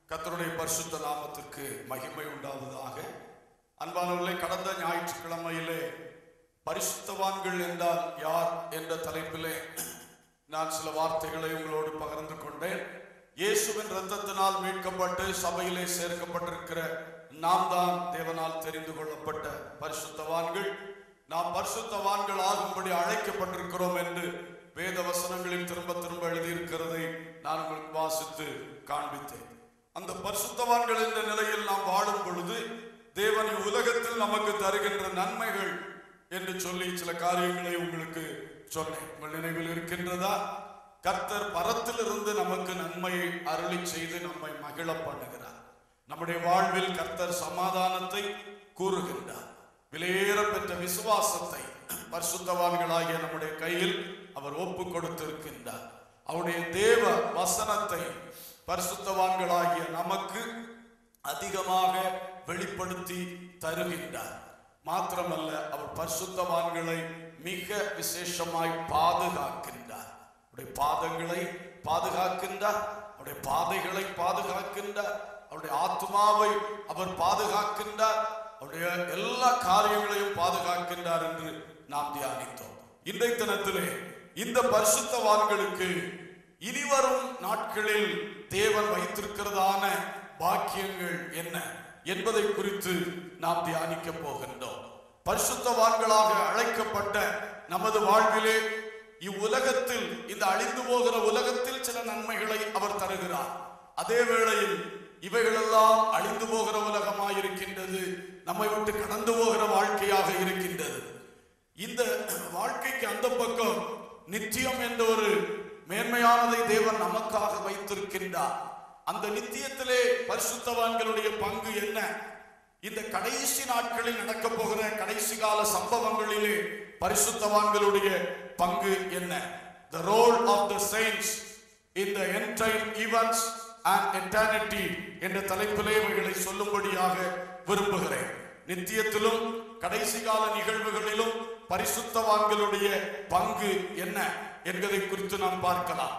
கர்த்தருடைய பரிசுத்த நாமத்திற்கு மகிமை உண்டாவதாக அன்பானவர்களே கடந்த ஞாயிற்றுக்கிழமையிலே பரிசுத்தவான்கள் என்றால் யார் என்ற தலைப்பிலே நான் சில வார்த்தைகளை உங்களோடு பகிர்ந்து கொண்டேன் இயேசுவின் இரத்தத்தினால் மீட்கப்பட்டு சபையிலே சேர்க்கப்பட்டிருக்கிற நாம் தான் தேவனால் தெரிந்து கொள்ளப்பட்ட பரிசுத்தவான்கள் நாம் பரிசுத்தவான்கள் ஆகும்படி அழைக்கப்பட்டிருக்கிறோம் என்று வேத வசனங்களில் திரும்ப திரும்ப எழுதியிருக்கிறதை நான் உங்களுக்கு வாசித்து காண்பித்தேன் அந்த பரிசுத்தவான்கள் என்ற நிலையில் நாம் வாழும் பொழுது தேவன் உலகத்தில் நமக்கு தருகின்ற நன்மைகள் என்று சொல்லி சில காரியங்களை உங்களுக்கு சொன்னேன் உங்கள் நினைவில் இருக்கின்றதா கர்த்தர் பரத்திலிருந்து நமக்கு நன்மையை அருளி செய்து நம்மை மகிழ பண்ணுகிறார் நம்முடைய வாழ்வில் கர்த்தர் சமாதானத்தை கூறுகின்றார் விலையேற பெற்ற விசுவாசத்தை பரிசுத்தவான்களாகிய நம்முடைய கையில் அவர் ஒப்பு கொடுத்திருக்கின்றார் அவருடைய தேவ வசனத்தை பரிசுத்தவான்களாகிய நமக்கு அதிகமாக வெளிப்படுத்தி தருகின்றார் மாத்திரமல்ல அவர் பரிசுத்தவான்களை மிக விசேஷமாய் பாதுகாக்கின்றார் அவருடைய பாதங்களை பாதுகாக்கின்றார் அவருடைய பாதைகளை பாதுகாக்கின்றார் அவருடைய ஆத்மாவை அவர் பாதுகாக்கின்றார் அவருடைய எல்லா காரியங்களையும் பாதுகாக்கின்றார் என்று நாம் தியானித்தோம் இன்றைய தினத்திலே இந்த பரிசுத்தவான்களுக்கு இனிவரும் நாட்களில் தேவன் வைத்திருக்கிறதான பாக்கியங்கள் என்ன என்பதை குறித்து நாம் தியானிக்க போகின்றோம் பரிசுத்தவான்களாக அழைக்கப்பட்ட நமது வாழ்விலே இவ்வுலகத்தில் இந்த அழிந்து போகிற உலகத்தில் சில நன்மைகளை அவர் தருகிறார் அதே வேளையில் இவைகளெல்லாம் அழிந்து போகிற உலகமாயிருக்கின்றது நம்மை விட்டு கடந்து போகிற வாழ்க்கையாக இருக்கின்றது இந்த வாழ்க்கைக்கு அந்த பக்கம் நித்தியம் என்ற ஒரு மேன்மையானதை தேவன் நமக்காக வைத்திருக்கின்றார் அந்த நித்தியத்திலே பரிசுத்தவான்களுடைய பங்கு என்ன இந்த கடைசி நாட்களில் நடக்க போகிற கடைசி கால சம்பவங்களிலே பரிசுத்தவான்களுடைய பங்கு என்ன the role of the saints in the entire events and eternity என்ற தலைப்பிலே இவைகளை சொல்லும்படியாக விரும்புகிறேன் நித்தியத்திலும் கடைசி கால நிகழ்வுகளிலும் பரிசுத்தவான்களுடைய பங்கு என்ன என்பதை குறித்து நாம் பார்க்கலாம்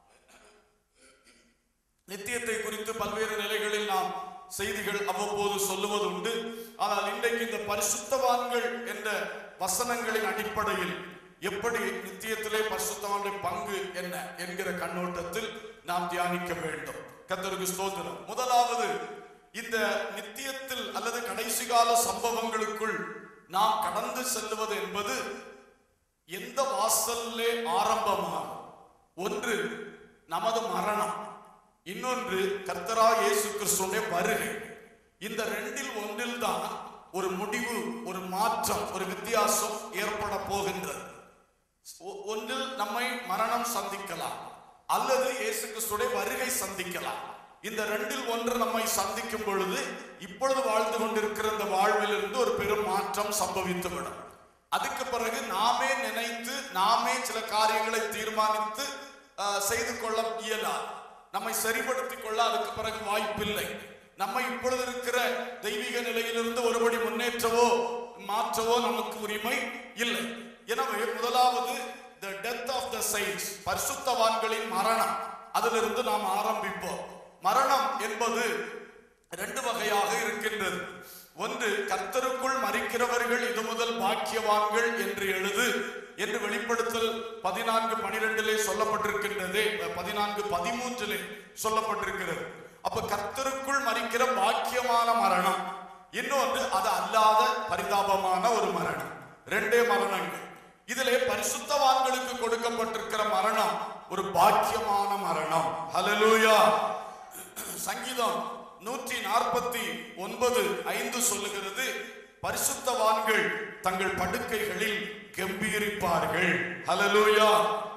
நித்தியத்தை குறித்து பல்வேறு நிலைகளில் நாம் செய்திகள் அவ்வப்போது சொல்லுவது உண்டு ஆனால் இன்றைக்கு இந்த பரிசுத்தவான்கள் என்ற வசனங்களின் அடிப்படையில் எப்படி நித்தியத்திலே பரிசுத்தவான்கள் பங்கு என்ன என்கிற கண்ணோட்டத்தில் நாம் தியானிக்க வேண்டும் கத்தருக்கு ஸ்தோத்திரம் முதலாவது இந்த நித்தியத்தில் அல்லது கடைசி கால சம்பவங்களுக்குள் நாம் கடந்து செல்லுவது என்பது எந்த வாசல்லே ஆரம்பமாகும் ஒன்று நமது மரணம் இன்னொன்று கர்த்தரா இயேசு கிறிஸ்துடைய வருகை இந்த ரெண்டில் ஒன்றில் தான் ஒரு முடிவு ஒரு மாற்றம் ஒரு வித்தியாசம் ஏற்பட போகின்றது ஒ- ஒன்றில் நம்மை மரணம் சந்திக்கலாம் அல்லது இயேசு கிறிஸ்துடைய வருகை சந்திக்கலாம் இந்த ரெண்டில் ஒன்று நம்மை சந்திக்கும் பொழுது இப்பொழுது வாழ்ந்து கொண்டிருக்கிற இந்த வாழ்விலிருந்து ஒரு பெரும் மாற்றம் சம்பவித்துவிடும் அதுக்கு பிறகு நாமே நினைத்து நாமே சில காரியங்களை தீர்மானித்து ஆஹ், செய்து கொள்ள இயலாது நம்மை சரிப்படுத்திக் கொள்ள அதுக்கு பிறகு வாய்ப்பில்லை நம்மை இப்பொழுது இருக்கிற தெய்வீக நிலையிலிருந்து ஒருபடி முன்னேற்றவோ மாற்றவோ நமக்கு உரிமை இல்லை எனவே முதலாவது the death of the saints பரிசுத்தவான்களின் மரணம் அதிலிருந்து நாம் ஆரம்பிப்போம் மரணம் என்பது ரெண்டு வகையாக இருக்கின்றது ஒன்று கர்த்தருக்குள் மறிக்கிறவர்கள் இது முதல் பாக்கியவான்கள் என்று எழுது என்று வெளிப்படுத்தல் பதினான்கு பனிரெண்டிலே சொல்லப்பட்டிருக்கின்றது பதினான்கு பதிமூன்றிலே சொல்லப்பட்டிருக்கிறது அப்ப கர்த்தருக்குள் மறிக்கிற பாக்கியமான மரணம் இன்னொன்று அது அல்லாத பரிதாபமான ஒரு மரணம் ரெண்டே மரணங்கள் இதிலே பரிசுத்தவான்களுக்கு கொடுக்கப்பட்டிருக்கிற மரணம் ஒரு பாக்கியமான மரணம் ஹalleluya சங்கீதம் நூற்றி நாற்பத்தி ஒன்பது ஐந்து சொல்லுகிறது பரிசுத்தவான்கள் தங்கள் படுக்கைகளில் கம்பீரிப்பார்கள் ஹalleluya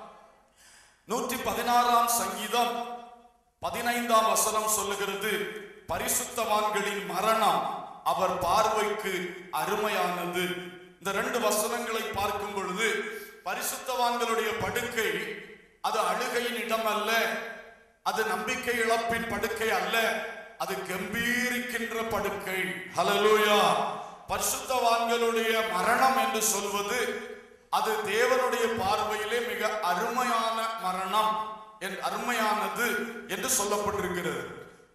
நூற்றி பதினாறாம் சங்கீதம் பதினைந்தாம் வசனம் சொல்லுகிறது பரிசுத்தவான்களின் மரணம் அவர் பார்வைக்கு அருமையானது இந்த ரெண்டு வசனங்களை பார்க்கும் பொழுது பரிசுத்தவான்களுடைய படுக்கை அது அழுகையின் இடம் அல்ல அது நம்பிக்கை இழப்பின் படுக்கை அல்ல அது கம்பீரிக்கின்ற படுக்கை ஹalleluya பரிசுத்தவான்களுடைய மரணம் என்று சொல்வது அது தேவனுடைய பார்வையிலே மிக அருமையான மரணம் என் அருமையானது என்று சொல்லப்பட்டிருக்கிறது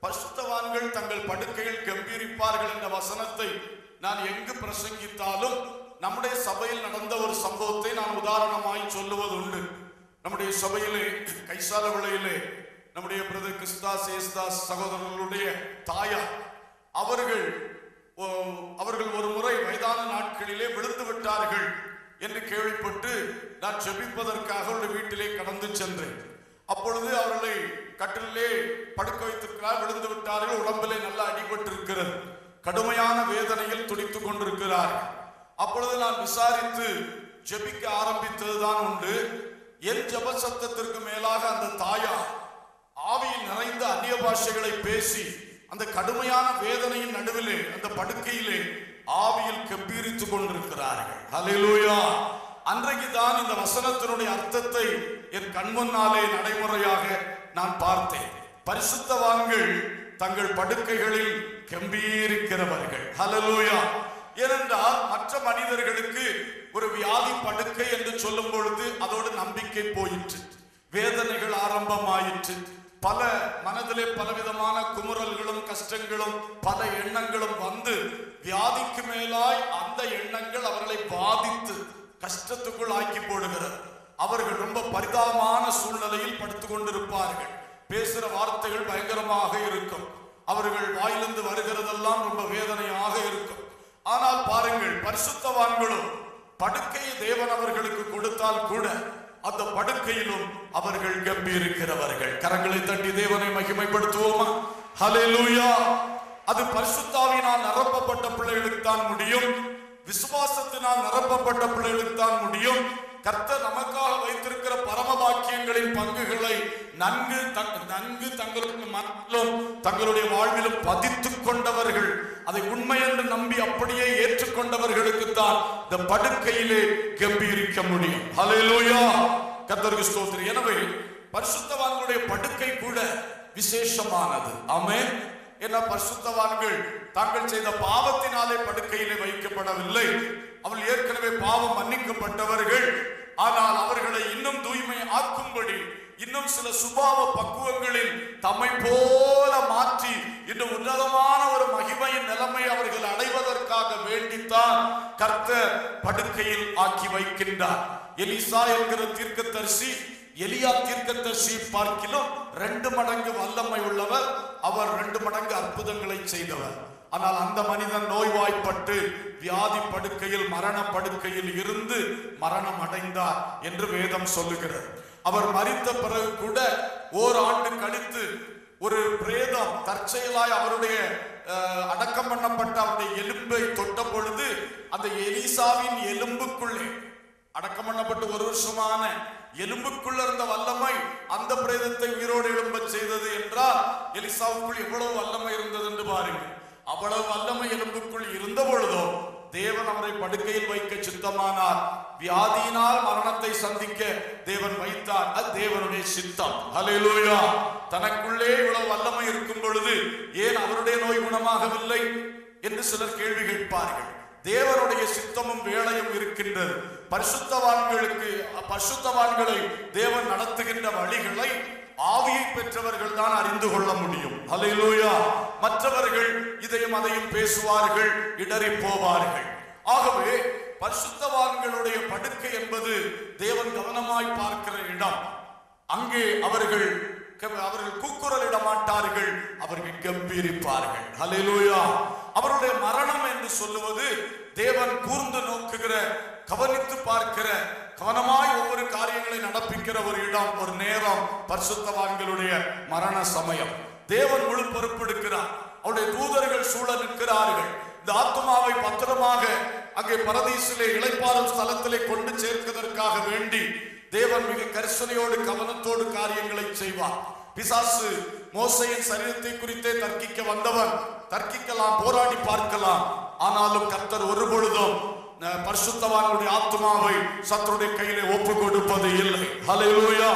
பரிசுத்தவான்கள் தங்கள் படுக்கையில் கம்பீரிப்பார்கள் என்ற வசனத்தை நான் எங்கு பிரசங்கித்தாலும் நம்முடைய சபையில் நடந்த ஒரு சம்பவத்தை நான் உதாரணமாய் சொல்லுவது உண்டு நம்முடைய சபையிலே கைசால விளையிலே நம்முடைய பிரதர் கிறிஸ்தாஸ் ஏசுதாஸ் சகோதரர்களுடைய தாயார் அவர்கள் ஓ, அவர்கள் ஒரு முறை வயதான நாட்களிலே விழுந்து விட்டார்கள் என்று கேள்விப்பட்டு நான் ஜெபிப்பதற்காக அவருடைய வீட்டிலே கடந்து சென்றேன் அப்பொழுது அவர்களை கட்டிலே படுக்க வைத்திருக்கிறார் விழுந்து விட்டார்கள் உடம்பிலே நல்லா அடிபட்டிருக்கிறது கடுமையான வேதனையில் துடித்துக் கொண்டிருக்கிறார்கள் அப்பொழுது நான் விசாரித்து ஜெபிக்க ஆரம்பித்ததுதான் உண்டு என் ஜெப சத்தத்திற்கு மேலாக அந்த தாயார் ஆவியில் நிறைந்த அந்நிய பாஷைகளை பேசி அந்த கடுமையான வேதனையின் நடுவிலே அந்த படுக்கையிலே ஆவியில் கம்பீரித்துக் கொண்டிருக்கிறார்கள் ஹalleluya அன்றைக்கு தான் இந்த வசனத்தினுடைய அர்த்தத்தை என் கண்முன்னாலே நடைமுறையாக நான் பார்த்தேன் பரிசுத்தவான்கள் தங்கள் படுக்கைகளில் கம்பீரிக்கிறவர்கள் ஹalleluya ஏனென்றால் மற்ற மனிதர்களுக்கு ஒரு வியாதி படுக்கை என்று சொல்லும் பொழுது அதோடு நம்பிக்கை போயிற்று வேதனைகள் ஆரம்பமாயிற்று பல மனதிலே பலவிதமான குமுறல்களும் கஷ்டங்களும் பல எண்ணங்களும் வந்து வியாதிக்கு மேலாய் அந்த எண்ணங்கள் அவர்களை பாதித்து கஷ்டத்துக்குள் ஆக்கி போடுகிறது அவர்கள் ரொம்ப பரிதாபமான சூழ்நிலையில் படுத்துக் கொண்டிருப்பார்கள் பேசுற வார்த்தைகள் பயங்கரமாக இருக்கும் அவர்கள் வாயிலிருந்து வருகிறதெல்லாம் ரொம்ப வேதனையாக இருக்கும் ஆனால் பாருங்கள் பரிசுத்தவான்களும் படுக்கையை தேவன் அவர்களுக்கு கொடுத்தால் கூட அந்த படுக்கையிலும் அவர்கள் கம்பீரிக்கிறவர்கள் கரங்களை தட்டி தேவனை மகிமைப்படுத்துவோமா ஹalleluya அது பரிசுத்தாவினால் நிரப்பப்பட்ட பிள்ளைகளுக்கு தான் முடியும் விசுவாசத்தினால் நிரப்பப்பட்ட பிள்ளைகளுக்கு தான் முடியும் கர்த்தர் நமக்காக வைத்திருக்கிற பரம பாக்கியங்களின் பங்குகளை நன்கு தங்- நன்கு தங்களுடைய மனதிலும் தங்களுடைய வாழ்விலும் பதித்துக் கொண்டவர்கள் அதை உண்மை என்று நம்பி அப்படியே ஏற்றுக்கொண்டவர்களுக்கு தான் இந்த படுக்கையிலே கம்பீரிக்க முடியும் ஹalleluya கர்த்தருக்கு ஸ்தோத்திரம் எனவே பரிசுத்தவான்களுடைய படுக்கை கூட விசேஷமானது ஆமென் என்ன பரிசுத்தவான்கள் தாங்கள் செய்த பாவத்தினாலே படுக்கையிலே வைக்கப்படவில்லை அவள் ஏற்கனவே பாவம் மன்னிக்கப்பட்டவர்கள் ஆனால் அவர்களை இன்னும் தூய்மை ஆக்கும்படி இன்னும் சில சுபாவ பக்குவங்களில் தம்மை போல மாற்றி இன்னும் உன்னதமான ஒரு மகிமையின் நிலைமை அவர்கள் அடைவதற்காக வேண்டித்தான் கர்த்தர் படுக்கையில் ஆக்கி வைக்கின்றார் எலிசா என்கிற தீர்க்கதரிசி எலியா தீர்க்கதரிசி பார்க்கிலும் ரெண்டு மடங்கு வல்லமை உள்ளவர் அவர் ரெண்டு மடங்கு அற்புதங்களை செய்தவர் ஆனால் அந்த மனிதன் நோய்வாய்ப்பட்டு வியாதி படுக்கையில் மரண படுக்கையில் இருந்து மரணம் அடைந்தார் என்று வேதம் சொல்லுகிறது அவர் மரித்த பிறகு கூட ஓராண்டு கழித்து ஒரு பிரேதம் தற்செயலாய் அவருடைய அஹ், அடக்கம் பண்ணப்பட்ட அவருடைய எலும்பை தொட்ட பொழுது அந்த எலிசாவின் எலும்புக்குள்ளே அடக்கம் பண்ணப்பட்டு ஒரு வருஷமான எலும்புக்குள்ள இருந்த வல்லமை அந்த பிரேதத்தை உயிரோடு எழும்பச் செய்தது என்றால் எலிசாவுக்குள் எவ்வளவு வல்லமை இருந்தது என்று பாருங்கள் அவ்வளவு வல்லமை எலும்புக்குள் இருந்த பொழுதோ தேவன் அவரை படுக்கையில் வைக்க சித்தமானார் வியாதியினால் மரணத்தை சந்திக்க தேவன் வைத்தார் அது தேவனுடைய சித்தம் ஹalleluya தனக்குள்ளே இவ்வளவு வல்லமை இருக்கும் பொழுது ஏன் அவருடைய நோய் குணமாகவில்லை என்று சிலர் கேள்வி கேட்பார்கள் தேவனுடைய சித்தமும் வேலையும் இருக்கின்றது பரிசுத்தவான்களுக்கு பரிசுத்தவான்களை தேவன் நடத்துகின்ற வழிகளை ஆவியை பெற்றவர்கள் தான் அறிந்து கொள்ள முடியும் ஹalleluya மற்றவர்கள் இதையும் அதையும் பேசுவார்கள் இடறி போவார்கள் ஆகவே பரிசுத்தவான்களுடைய படுக்கை என்பது தேவன் கவனமாய் பார்க்கிற இடம் அங்கே அவர்கள் அவர்கள் கூக்குரலிட மாட்டார்கள் அவர்கள் கம்பீரிப்பார்கள் ஹalleluya அவருடைய மரணம் என்று சொல்லுவது தேவன் கூர்ந்து நோக்குகிற கவனித்து பார்க்கிற கவனமாய் ஒவ்வொரு காரியங்களை நடப்பிக்கிற ஒரு இடம் ஒரு நேரம் பரிசுத்தவான்களுடைய மரண சமயம் தேவன் முழு பொறுப்பெடுக்கிறார் அவருடைய தூதர்கள் சூழ நிற்கிறார்கள் இந்த ஆத்மாவை பத்திரமாக அங்கே பரதீசிலே இளைப்பாறும் ஸ்தலத்திலே கொண்டு சேர்ப்பதற்காக வேண்டி தேவன் மிக கரிசனையோடு கவனத்தோடு காரியங்களை செய்வார் பிசாசு மோசையின் சரீரத்தை குறித்தே தர்க்கிக்க வந்தவன் தர்க்கிக்கலாம் போராடி பார்க்கலாம் ஆனாலும் கர்த்தர் ஒரு பொழுதும் அஹ், பரிசுத்தவானுடைய ஆத்மாவை சத்தருடைய கையிலே ஒப்பு கொடுப்பது இல்லை ஹalleluya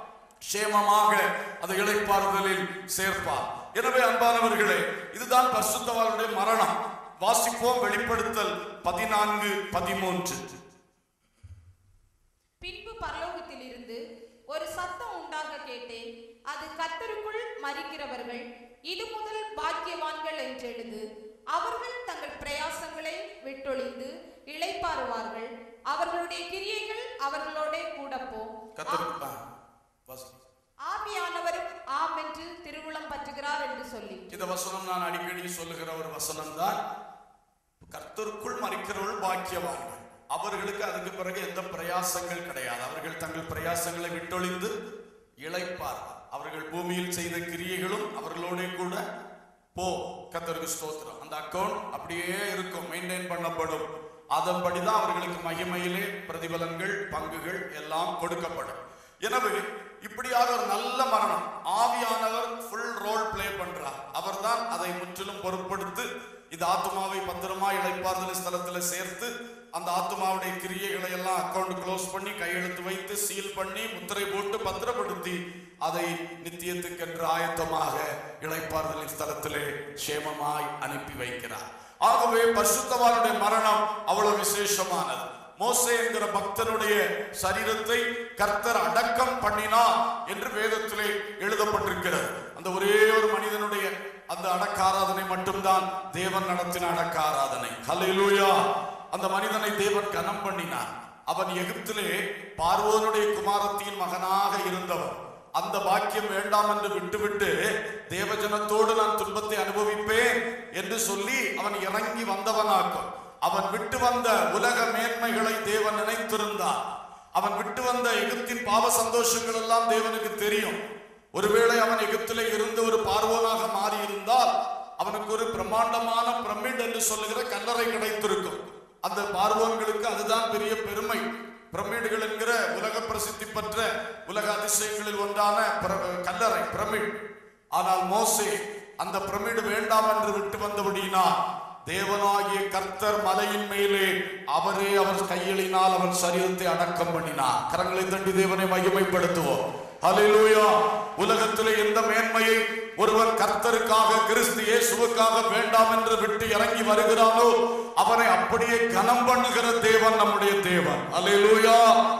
சேமமாக அதை இளைப்பாறுதலில் சேர்ப்பார் எனவே அன்பானவர்களே இதுதான் பரிசுத்தவானுடைய மரணம் வாசிப்போம் வெளிப்படுத்தல் பதினான்கு பதிமூன்று பின்பு பரலோகத்திலிருந்து ஒரு சத்தம் உண்டாக கேட்டேன் அது கர்த்தருக்குள் மறிக்கிறவர்கள் இது முதல் பாக்கியவான்கள் என்றெழுது அவர்கள் தங்கள் பிரயாசங்களை விட்டொழிந்து இளைப்பாறுவார்கள் அவர்களுடைய கிரியைகள் அவர்களோட கூட போம் கத்தருக்கு ஆ, வாசி. ஆவியானவரும் ஆம் என்று திருவுளம் பற்றுகிறார் என்று சொல்லி இந்த வசனம் நான் அடிக்கடி சொல்லுகிற ஒரு வசனம் தான் கர்த்தருக்குள் மறிக்கிறவர்கள் பாக்கியவான்கள் அவர்களுக்கு அதுக்கு பிறகு எந்த பிரயாசங்கள் கிடையாது அவர்கள் தங்கள் பிரயாசங்களை விட்டொழிந்து இளைப்பார் அவர்கள் பூமியில் செய்த கிரியைகளும் அவர்களோட கூட போ கர்த்தருக்கு ஸ்தோத்திரம் அந்த அக்கவுண்ட் அப்படியே இருக்கும் மெயின்டைன் பண்ணப்படும் அதன்படிதான் அவர்களுக்கு மகிமையிலே பிரதிபலன்கள் பங்குகள் எல்லாம் கொடுக்கப்படும் எனவே இப்படியாக ஒரு நல்ல மரணம் ஆவியானவர் ஃபுல் ரோல் ப்ளே பண்றார் அவர்தான் அதை முற்றிலும் பொருட்படுத்து இந்த ஆத்மாவை பத்திரமா இளைப்பாறுதல் ஸ்தலத்துல சேர்த்து அந்த ஆத்மாவுடைய கிரியைகளை எல்லாம் அக்கவுண்ட் க்ளோஸ் பண்ணி கையெழுத்து வைத்து சீல் பண்ணி முத்திரை போட்டு பத்திரப்படுத்தி அதை நித்தியத்துக்கென்று ஆயத்தமாக இளைப்பாறுதலின் ஸ்தலத்திலே சேமமாய் அனுப்பி வைக்கிறார் ஆகவே பரிசுத்தவானுடைய மரணம் அவ்வளவு விசேஷமானது மோசே என்கிற பக்தனுடைய சரீரத்தை கர்த்தர் அடக்கம் பண்ணினார் என்று வேதத்திலே எழுதப்பட்டிருக்கிறது அந்த ஒரே ஒரு மனிதனுடைய அந்த அடக்க ஆராதனை மட்டும்தான் தேவன் நடத்தின அடக்க ஆராதனை ஹalleluya அந்த மனிதனை தேவன் கனம் பண்ணினார் அவன் எகிப்திலே பார்வோனுடைய குமாரத்தின் மகனாக இருந்தவன் அந்த பாக்கியம் வேண்டாம் என்று விட்டுவிட்டு தேவஜனத்தோடு நான் துன்பத்தை அனுபவிப்பேன் என்று சொல்லி அவன் இறங்கி வந்தவனாக்கும் அவன் விட்டு வந்த உலக மேன்மைகளை தேவன் நினைத்திருந்தார் அவன் விட்டு வந்த எகிப்தின் பாவ சந்தோஷங்கள் எல்லாம் தேவனுக்கு தெரியும் ஒருவேளை அவன் எகிப்திலே இருந்து ஒரு பார்வோனாக மாறி இருந்தால் அவனுக்கு ஒரு பிரம்மாண்டமான பிரமிட் என்று சொல்லுகிற கல்லறை கிடைத்திருக்கும் அந்த பார்வோன்களுக்கு அதுதான் பெரிய பெருமை பிரமிடுகள் என்கிற உலக பிரசித்தி பெற்ற உலக அதிசயங்களில் ஒன்றான பிர- கல்லறை பிரமிட் ஆனால் மோசே அந்த பிரமிடு வேண்டாம் என்று விட்டு வந்தபடியினால் தேவனாகிய கர்த்தர் மலையின் மேலே அவரே அவர் கையெழினால் அவர் சரீரத்தை அடக்கம் பண்ணினார் கரங்களை தட்டி தேவனை மகிமைப்படுத்துவோம் ஹalleluya உலகத்திலே எந்த மேன்மையை ஒருவன் கர்த்தருக்காக கிறிஸ்து இயேசுவுக்காக வேண்டாம் என்று விட்டு இறங்கி வருகிறானோ அவனை அப்படியே கனம் பண்ணுகிற தேவன் நம்முடைய தேவன் ஹalleluya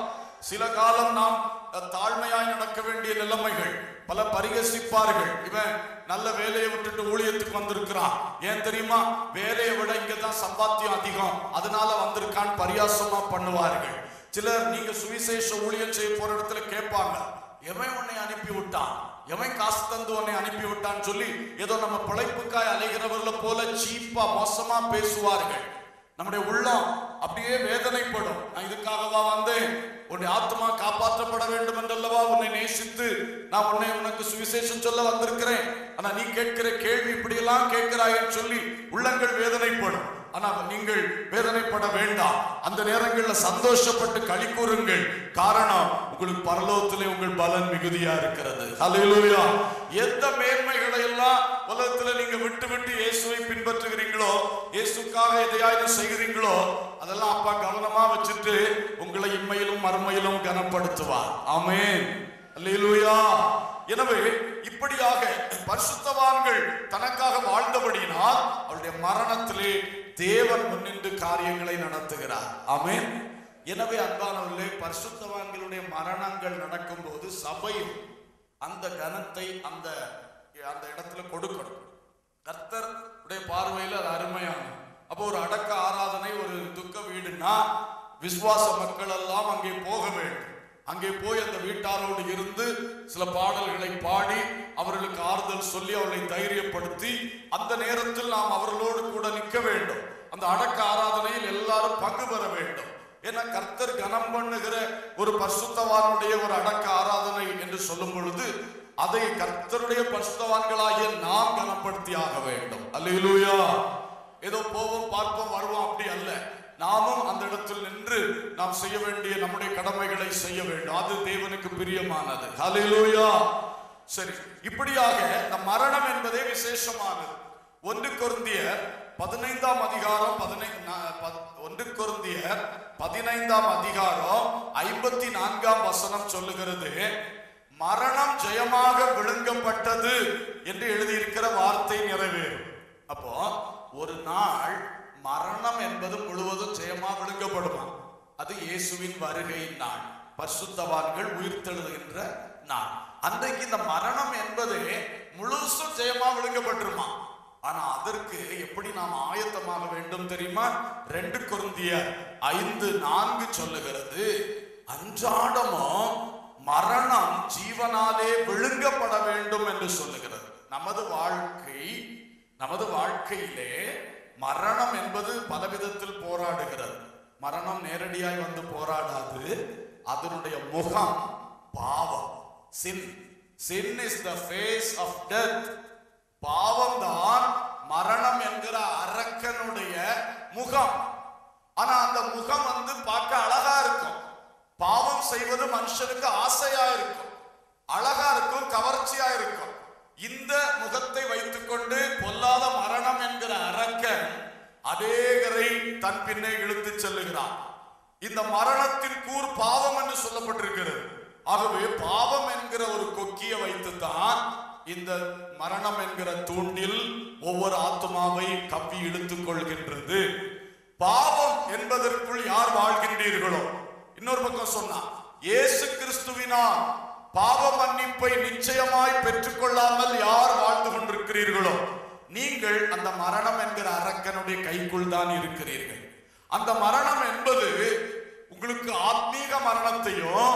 சில காலம் நாம் அஹ், தாழ்மையாய் நடக்க வேண்டிய நிலைமைகள் பல பரிகசிப்பார்கள் இவன் நல்ல வேலையை விட்டுட்டு ஊழியத்துக்கு வந்திருக்கிறான் ஏன் தெரியுமா வேலையை விட இங்க தான் சம்பாத்தியம் அதிகம் அதனால வந்திருக்கான் பரியாசமா பண்ணுவார்கள் சிலர் நீங்க சுவிசேஷ ஊழியம் செய்ய போற இடத்துல கேட்பாங்க எவன் உன்னை அனுப்பி விட்டான் எவன் காசு தந்து உன்னை அனுப்பி விட்டான்னு சொல்லி ஏதோ நம்ம பிழைப்புக்காய் அலைகிறவர்களை போல சீப்பா மோசமா பேசுவார்கள் நம்முடைய உள்ளம் அப்படியே வேதனைப்படும் நான் இதுக்காகவா வந்தேன் உன்னை ஆத்மா காப்பாற்றப்பட வேண்டும் என்றல்லவா உன்னை நேசித்து நான் உன்னை உனக்கு சுவிசேஷம் சொல்ல வந்திருக்கிறேன் ஆனா நீ கேட்கிற கேள்வி இப்படியெல்லாம் கேட்கிறாயன்னு சொல்லி உள்ளங்கள் வேதனைப்படும் ஆனா நீங்கள் வேதனைப்பட வேண்டாம் அந்த நேரங்களில் சந்தோஷப்பட்டு களி கூறுங்கள் காரணம் உங்களுக்கு பரலோகத்திலே உங்கள் பலன் மிகுதியா இருக்கிறது ஹalleluya எந்த மேன்மைகளை எல்லாம் உலகத்துல நீங்க விட்டு விட்டு இயேசுவை பின்பற்றுகிறீங்களோ இயேசுக்காக எதையாவது செய்கிறீங்களோ அதெல்லாம் அப்பா கவனமா வச்சுட்டு உங்களை இம்மையிலும் மறுமையிலும் கனப்படுத்துவார் ஆமென் அல்லேலூயா எனவே இப்படியாக பரிசுத்தவான்கள் தனக்காக வாழ்ந்தபடியினால் அவருடைய மரணத்திலே தேவன் முன்னின்று காரியங்களை நடத்துகிறார் ஆமென் எனவே அன்பானவர்களே பரிசுத்தவான்களுடைய மரணங்கள் நடக்கும்போது சபையும் அந்த கனத்தை அந்த அந்த இடத்துல கொடுக்கணும் கர்த்தர் உடைய பார்வையில் அது அருமையான அப்போ ஒரு அடக்க ஆராதனை ஒரு துக்க வீடுனா விசுவாச மக்கள் எல்லாம் அங்கே போக வேண்டும் அங்கே போய் அந்த வீட்டாரோடு இருந்து சில பாடல்களை பாடி அவர்களுக்கு ஆறுதல் சொல்லி அவர்களை தைரியப்படுத்தி அந்த நேரத்தில் நாம் அவர்களோடு கூட நிற்க வேண்டும் அந்த அடக்க ஆராதனையில் எல்லாரும் பங்கு பெற வேண்டும் ஏன்னா கர்த்தர் கனம் பண்ணுகிற ஒரு பரிசுத்தவானுடைய ஒரு அடக்க ஆராதனை என்று சொல்லும் பொழுது அதை கர்த்தருடைய பரிசுத்தவான்களாகிய நாம் கனப்படுத்தி ஆக வேண்டும் அல்லேலூயா ஏதோ போவோம் பார்ப்போம் வருவோம் அப்படி அல்ல நாமும் அந்த இடத்தில் நின்று நாம் செய்ய வேண்டிய நம்முடைய கடமைகளை செய்ய வேண்டும் அது தேவனுக்கு பிரியமானது ஹalleluya சரி இப்படியாக இந்த மரணம் என்பதே விசேஷமானது ஒன்று கொருந்தியர் பதினைந்தாம் அதிகாரம் பதினைந்து ஒன்று கொருந்தியர் பதினைந்தாம் அதிகாரம் ஐம்பத்தி நான்காம் வசனம் சொல்லுகிறது மரணம் ஜெயமாக விழுங்கப்பட்டது என்று எழுதியிருக்கிற வார்த்தை நிறைவேறும் அப்போ ஒரு நாள் மரணம் என்பது முழுவதும் ஜெயமா விழுங்கப்படுமா அது இயேசுவின் வருகையின் நாள் பரிசுத்தவான்கள் உயிர்த்தெழுகின்ற நாள் அன்றைக்கு இந்த மரணம் என்பது முழுசும் ஜெயமா விழுங்கப்பட்டிருமா ஆனா அதற்கு எப்படி நாம் ஆயத்தமாக வேண்டும் தெரியுமா ரெண்டு குருந்தியர் ஐந்து நான்கு சொல்லுகிறது அன்றாடமும் மரணம் ஜீவனாலே விழுங்கப்பட வேண்டும் என்று சொல்லுகிறது நமது வாழ்க்கை நமது வாழ்க்கையிலே மரணம் என்பது பலவிதத்தில் போராடுகிறது மரணம் நேரடியாய் வந்து போராடாது அதனுடைய முகம் பாவம் sin sin is the face of death பாவம் தான் மரணம் என்கிற அரக்கனுடைய முகம் ஆனா அந்த முகம் வந்து பார்க்க அழகா இருக்கும் பாவம் செய்வது மனுஷனுக்கு ஆசையா இருக்கும் அழகா இருக்கும் கவர்ச்சியா இருக்கும் இந்த முகத்தை வைத்துக்கொண்டு பொல்லாத மரணம் என்கிற அரக்கன் அநேகரை தன் பின்னே இழுத்துச் செல்லுகிறான் இந்த மரணத்தின் கூர் பாவம் என்று சொல்லப்பட்டிருக்கிறது ஆகவே பாவம் என்கிற ஒரு கொக்கிய வைத்துத்தான் இந்த மரணம் என்கிற தூண்டில் ஒவ்வொரு ஆத்மாவை கவ்வி இழுத்துக் கொள்கின்றது பாவம் என்பதற்குள் யார் வாழ்கின்றீர்களோ இன்னொரு பக்கம் சொன்னா இயேசு கிறிஸ்துவினால் பாவ மன்னிப்பை நிச்சயமாய் பெற்றுக்கொள்ளாமல் யார் வாழ்ந்து கொண்டிருக்கிறீர்களோ நீங்கள் அந்த மரணம் என்கிற அரக்கனுடைய கைக்குள் தான் இருக்கிறீர்கள் அந்த மரணம் என்பது உங்களுக்கு ஆத்மீக மரணத்தையும்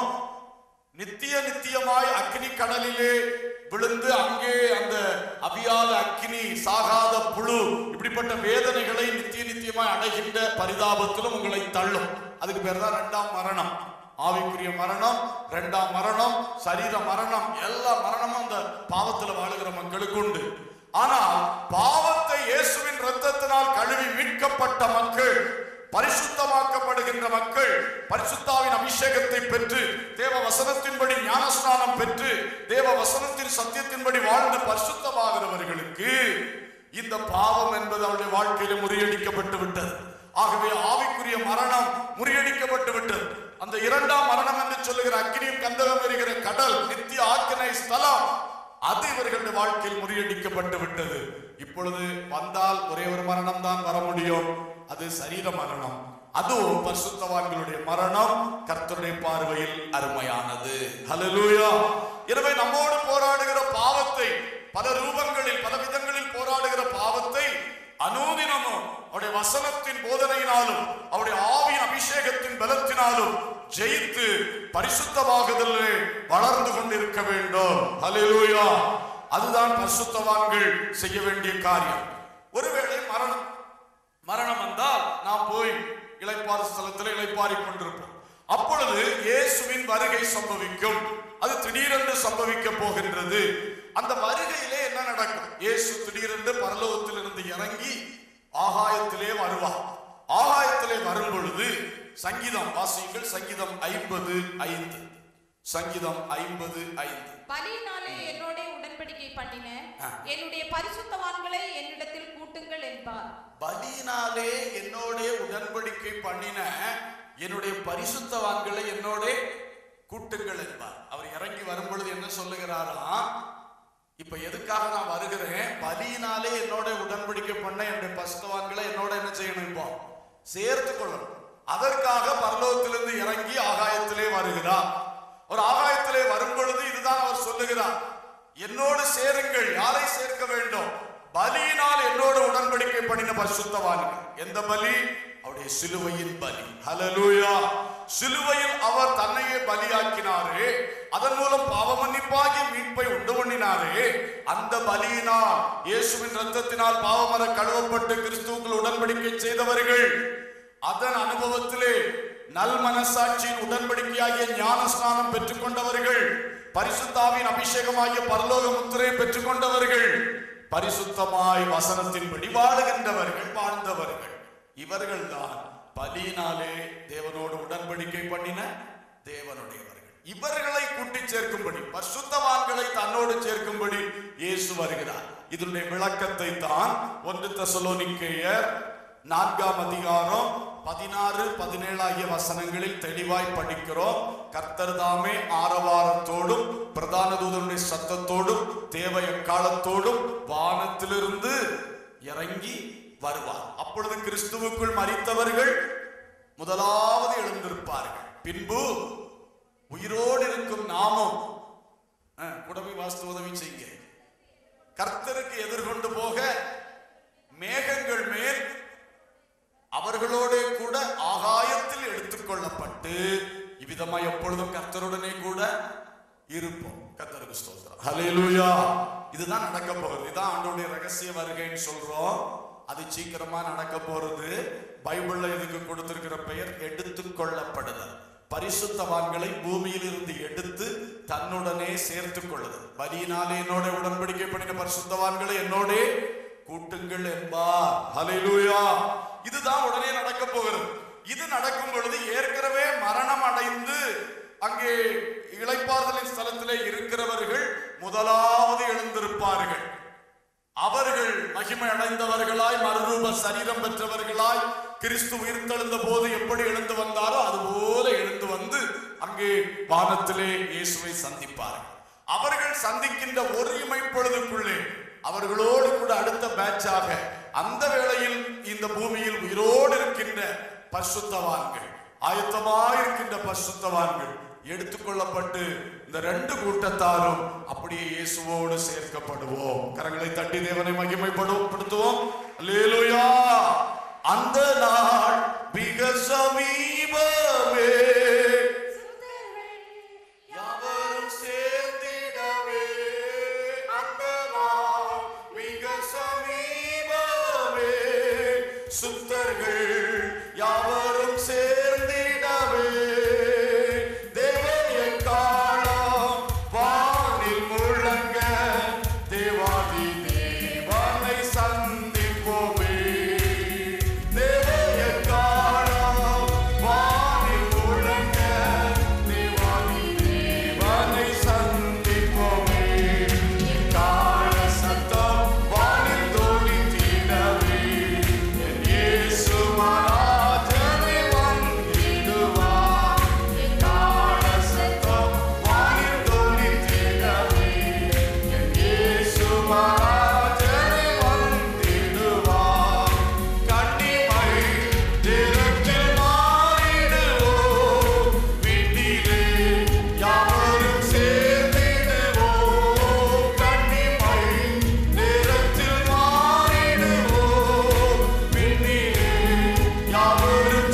நித்திய நித்தியமாய் அக்னி கடலிலே விழுந்து அங்கே அந்த அவியாத அக்கினி சாகாத புழு இப்படிப்பட்ட வேதனைகளை நித்திய நித்தியமாய் அடைகின்ற பரிதாபத்திலும் உங்களை தள்ளும் அதுக்கு பேர் தான் ரெண்டாம் மரணம் ஆவிக்குரிய மரணம் ரெண்டாம் மரணம் சரீர மரணம் எல்லா மரணமும் அந்த பாவத்துல வாழுகிற மக்களுக்கு உண்டு ஆனால் பாவத்தை இயேசுவின் ரத்தத்தினால் கழுவி மீட்கப்பட்ட மக்கள் பரிசுத்தமாக்கப்படுகின்ற மக்கள் பரிசுத்தாவின் அபிஷேகத்தை பெற்று தேவ வசனத்தின்படி ஞானஸ்நானம் பெற்று தேவ வசனத்தின் சத்தியத்தின்படி வாழ்ந்து பரிசுத்தமாகிறவர்களுக்கு இந்த பாவம் என்பது அவருடைய வாழ்க்கையில முறியடிக்கப்பட்டு விட்டது ஆகவே ஆவிக்குரிய மரணம் முறியடிக்கப்பட்டு விட்டது அந்த இரண்டாம் மரணம் என்று சொல்லுகிற அக்னியும் கந்தகம் எரிகிற கடல் நித்திய ஆக்கினை ஸ்தலம் அது இவர்களுடைய வாழ்க்கையில் முறியடிக்கப்பட்டு விட்டது இப்பொழுது வந்தால் ஒரே ஒரு மரணம் தான் வர முடியும் அது சரீர மரணம் அதுவும் பரிசுத்தவான்களுடைய மரணம் கர்த்தருடைய பார்வையில் அருமையானது ஹalleluya எனவே நம்மோடு போராடுகிற பாவத்தை பல ரூபங்களில் பல விதங்களில் போராடுகிற பாவத்தை அனூதினமும் அவருடைய வசனத்தின் போதனையினாலும் அவருடைய ஆவியின் அபிஷேகத்தின் பலத்தினாலும் ஜெயித்து பரிசுத்தமாகுதலே வளர்ந்து கொண்டிருக்க வேண்டும் ஹalleluya அதுதான் பரிசுத்தவான்கள் செய்ய வேண்டிய காரியம் ஒருவேளை மரணம் மரணம் வந்தால் நாம் போய் இளைப்பாறு ஸ்தலத்தில் இளைப்பாரி கொண்டிருப்போம் அப்பொழுது இயேசுவின் வருகை சம்பவிக்கும் அது திடீரென்று சம்பவிக்க போகின்றது அந்த வருகையிலே என்ன நடக்கும் இயேசு திடீரென்று பரலோகத்திலிருந்து இறங்கி ஆகாயத்திலே வருவார் ஆகாயத்திலே வரும் பொழுது சங்கீதம் வாசியுங்கள் சங்கீதம் ஐம்பது ஐந்து சங்கீதம் ஐம்பது ஐந்து பலியினாலே என்னோட உடன்படிக்கை பண்ணின ஆ. என்னுடைய பரிசுத்தவான்களை என்னிடத்தில் கூட்டுங்கள் என்பார் பலியினாலே என்னோட உடன்படிக்கை பண்ணின என்னுடைய பரிசுத்தவான்களை என்னோட கூட்டுங்கள் என்பார் அவர் இறங்கி வரும் பொழுது என்ன சொல்லுகிறாராம் இப்ப எதுக்காக நான் வருகிறேன் பலியினாலே என்னோட உடன்படிக்கை பண்ண என்னுடைய பரிசுத்தவான்களை என்னோட என்ன செய்யணும் இப்போ சேர்த்து கொள்ளணும் அதற்காக பரலோகத்திலிருந்து இறங்கி ஆகாயத்திலே வருகிறார் ஒரு ஆகாயத்திலே வரும் பொழுது இதுதான் அவர் சொல்லுகிறார் என்னோடு சேருங்கள் யாரை சேர்க்க வேண்டும் பலியினால் என்னோடு உடன்படிக்கை பண்ணின பரிசுத்தவான்கள் எந்த பலி அவருடைய சிலுவையின் பலி ஹalleluya சிலுவையில் அவர் தன்னையே பலியாக்கினாரே அதன் மூலம் பாவ மன்னிப்பாகி மீட்பை உண்டு பண்ணினாரே அந்த பலியினால் இயேசுவின் ரத்தத்தினால் பாவமர கழுவப்பட்டு கிறிஸ்துவுக்குள் உடன்படிக்கை செய்தவர்கள் அதன் அனுபவத்திலே நல் மனசாட்சியின் உடன்படிக்கையாகிய ஞான ஸ்நானம் பெற்றுக்கொண்டவர்கள் பரிசுத்தாவின் அபிஷேகமாகிய பரலோக முத்திரை பெற்றுக்கொண்டவர்கள் பரிசுத்தமாய் வசனத்தின்படி வாழுகின்றவர்கள் வாழ்ந்தவர்கள் இவர்கள்தான் பலியினாலே தேவனோடு உடன்படிக்கை பண்ணின தேவனுடையவர்கள் இவர்களை கூட்டி சேர்க்கும்படி பரிசுத்தவான்களை தன்னோடு சேர்க்கும்படி இயேசு வருகிறார் இதனுடைய விளக்கத்தை தான் ஒன்று தெசலோனிக்கேயர் நான்காம் அதிகாரம் பதினாறு பதினேழு ஆகிய வசனங்களில் தெளிவாய் படிக்கிறோம் கர்த்தர் தாமே ஆரவாரத்தோடும் பிரதான தூதனுடைய சத்தத்தோடும் தேவ எக்காலத்தோடும் வானத்திலிருந்து இறங்கி வருவார் அப்பொழுது கிறிஸ்துவுக்குள் மரித்தவர்கள் முதலாவது எழுந்திருப்பார்கள் பின்பு உயிரோடு இருக்கும் நாமும் அஹ், கூட போய் வாஸ்து உதவி செய்யுங்க கர்த்தருக்கு எதிர்கொண்டு போக மேகங்கள் மேல் அவர்களோட கூட ஆகாயத்தில் எடுத்துக்கொள்ளப்பட்டு இவ்விதமாய் எப்பொழுதும் கர்த்தருடனே கூட இருப்போம் கர்த்தருக்கு ஸ்தோத்திரம் ஹalleluya இதுதான் நடக்க போகுது இதான் ஆண்டோடைய ரகசிய வருகைன்னு சொல்றோம் அது சீக்கிரமா நடக்க போறது பைபிள்ல இதுக்கு கொடுத்திருக்கிற பெயர் எடுத்துக்கொள்ளப்படுதல் பரிசுத்தவான்களை பூமியில் இருந்து எடுத்து தன்னுடனே சேர்த்துக் கொள்ளுதல் வலியினாலே என்னோட உடன்படிக்கை பண்ணின பரிசுத்தவான்களை என்னோடே கூட்டுங்கள் என்பார் ஹalleluya இதுதான் உடனே நடக்க போகிறது இது நடக்கும் பொழுது ஏற்கனவே மரணம் அடைந்து அங்கே இளைப்பாறுதலின் ஸ்தலத்திலே இருக்கிறவர்கள் முதலாவது எழுந்திருப்பார்கள் அவர்கள் மகிமை அடைந்தவர்களாய் மறுரூப சரீரம் பெற்றவர்களாய் கிறிஸ்து உயிர்த்தெழுந்த போது எப்படி எழுந்து வந்தாரோ அதுபோல எழுந்து வந்து அங்கே வானத்திலே இயேசுவை சந்திப்பார்கள் அவர்கள் சந்திக்கின்ற ஒரு இமைப்பொழுதுக்குள்ளே அவர்களோடு கூட அடுத்த பேட்சாக அந்த வேளையில் இந்த பூமியில் உயிரோடு இருக்கின்ற பரிசுத்தவான்கள் ஆயத்தமாயிருக்கின்ற பரிசுத்தவான்கள் எடுத்துக்கொள்ளப்பட்டு இந்த ரெண்டு கூட்டத்தாரும் அப்படியே இயேசுவோடு சேர்க்கப்படுவோம் கரங்களை தட்டி தேவனை மகிமைப்படும் படுத்துவோம் அல்லேலூயா அந்த நாள் மிக சமீபமே யாவரும் சேர்ந்திடவே அந்த நாள் மிக சமீபமே சுத்தர்கள் யாவரும் சேர்ந்திடவே தேவன் எக்காலம் வானில் முழங்க தேவாதி தேவனை சந்திப்போமே தேவன் எக்காலம் வானில் முழங்க தேவாதி தேவனை சந்திப்போமே கால சத்தம் வானில் தோணித்திடவே என் இயேசு மகாராஜனை வந்திடுவார். என் கால சத்தம் வானில் தோணித்திடவே என் இயேசு மகாராஜனை வந்திடுவார். கன்னிமை நிறத்தில் மாறிடுவோம். வீட்டிலே யாவரும் சேர்ந்திடுவோம். கன்னிமை நிறத்தில் மாறிடுவோம். வீட்டிலே யாவரும்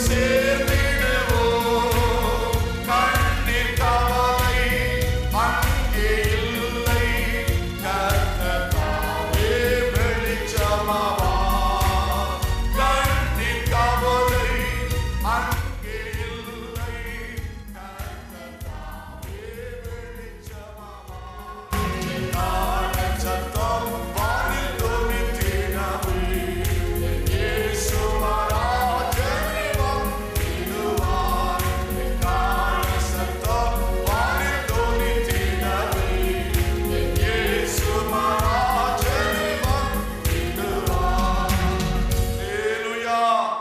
சேர்ந்திடுவோம். கண்ணீர் கவலை அங்கே இல்லை. கர்த்தர் தாமே வெளிச்சமாவார். கண்ணீர் கவலை அங்கே இல்லை. கர்த்தர் தாமே வெளிச்சமாவார். காலச் சத்தம் வானில் தொனித்திடவே, என் இயேசு மகாராஜனை வந்திடுவார். காலச் சத்தம் வானில் தொனித்திடவே, என் இயேசு மகாராஜனை வந்திடுவார். அல்லேலூயா.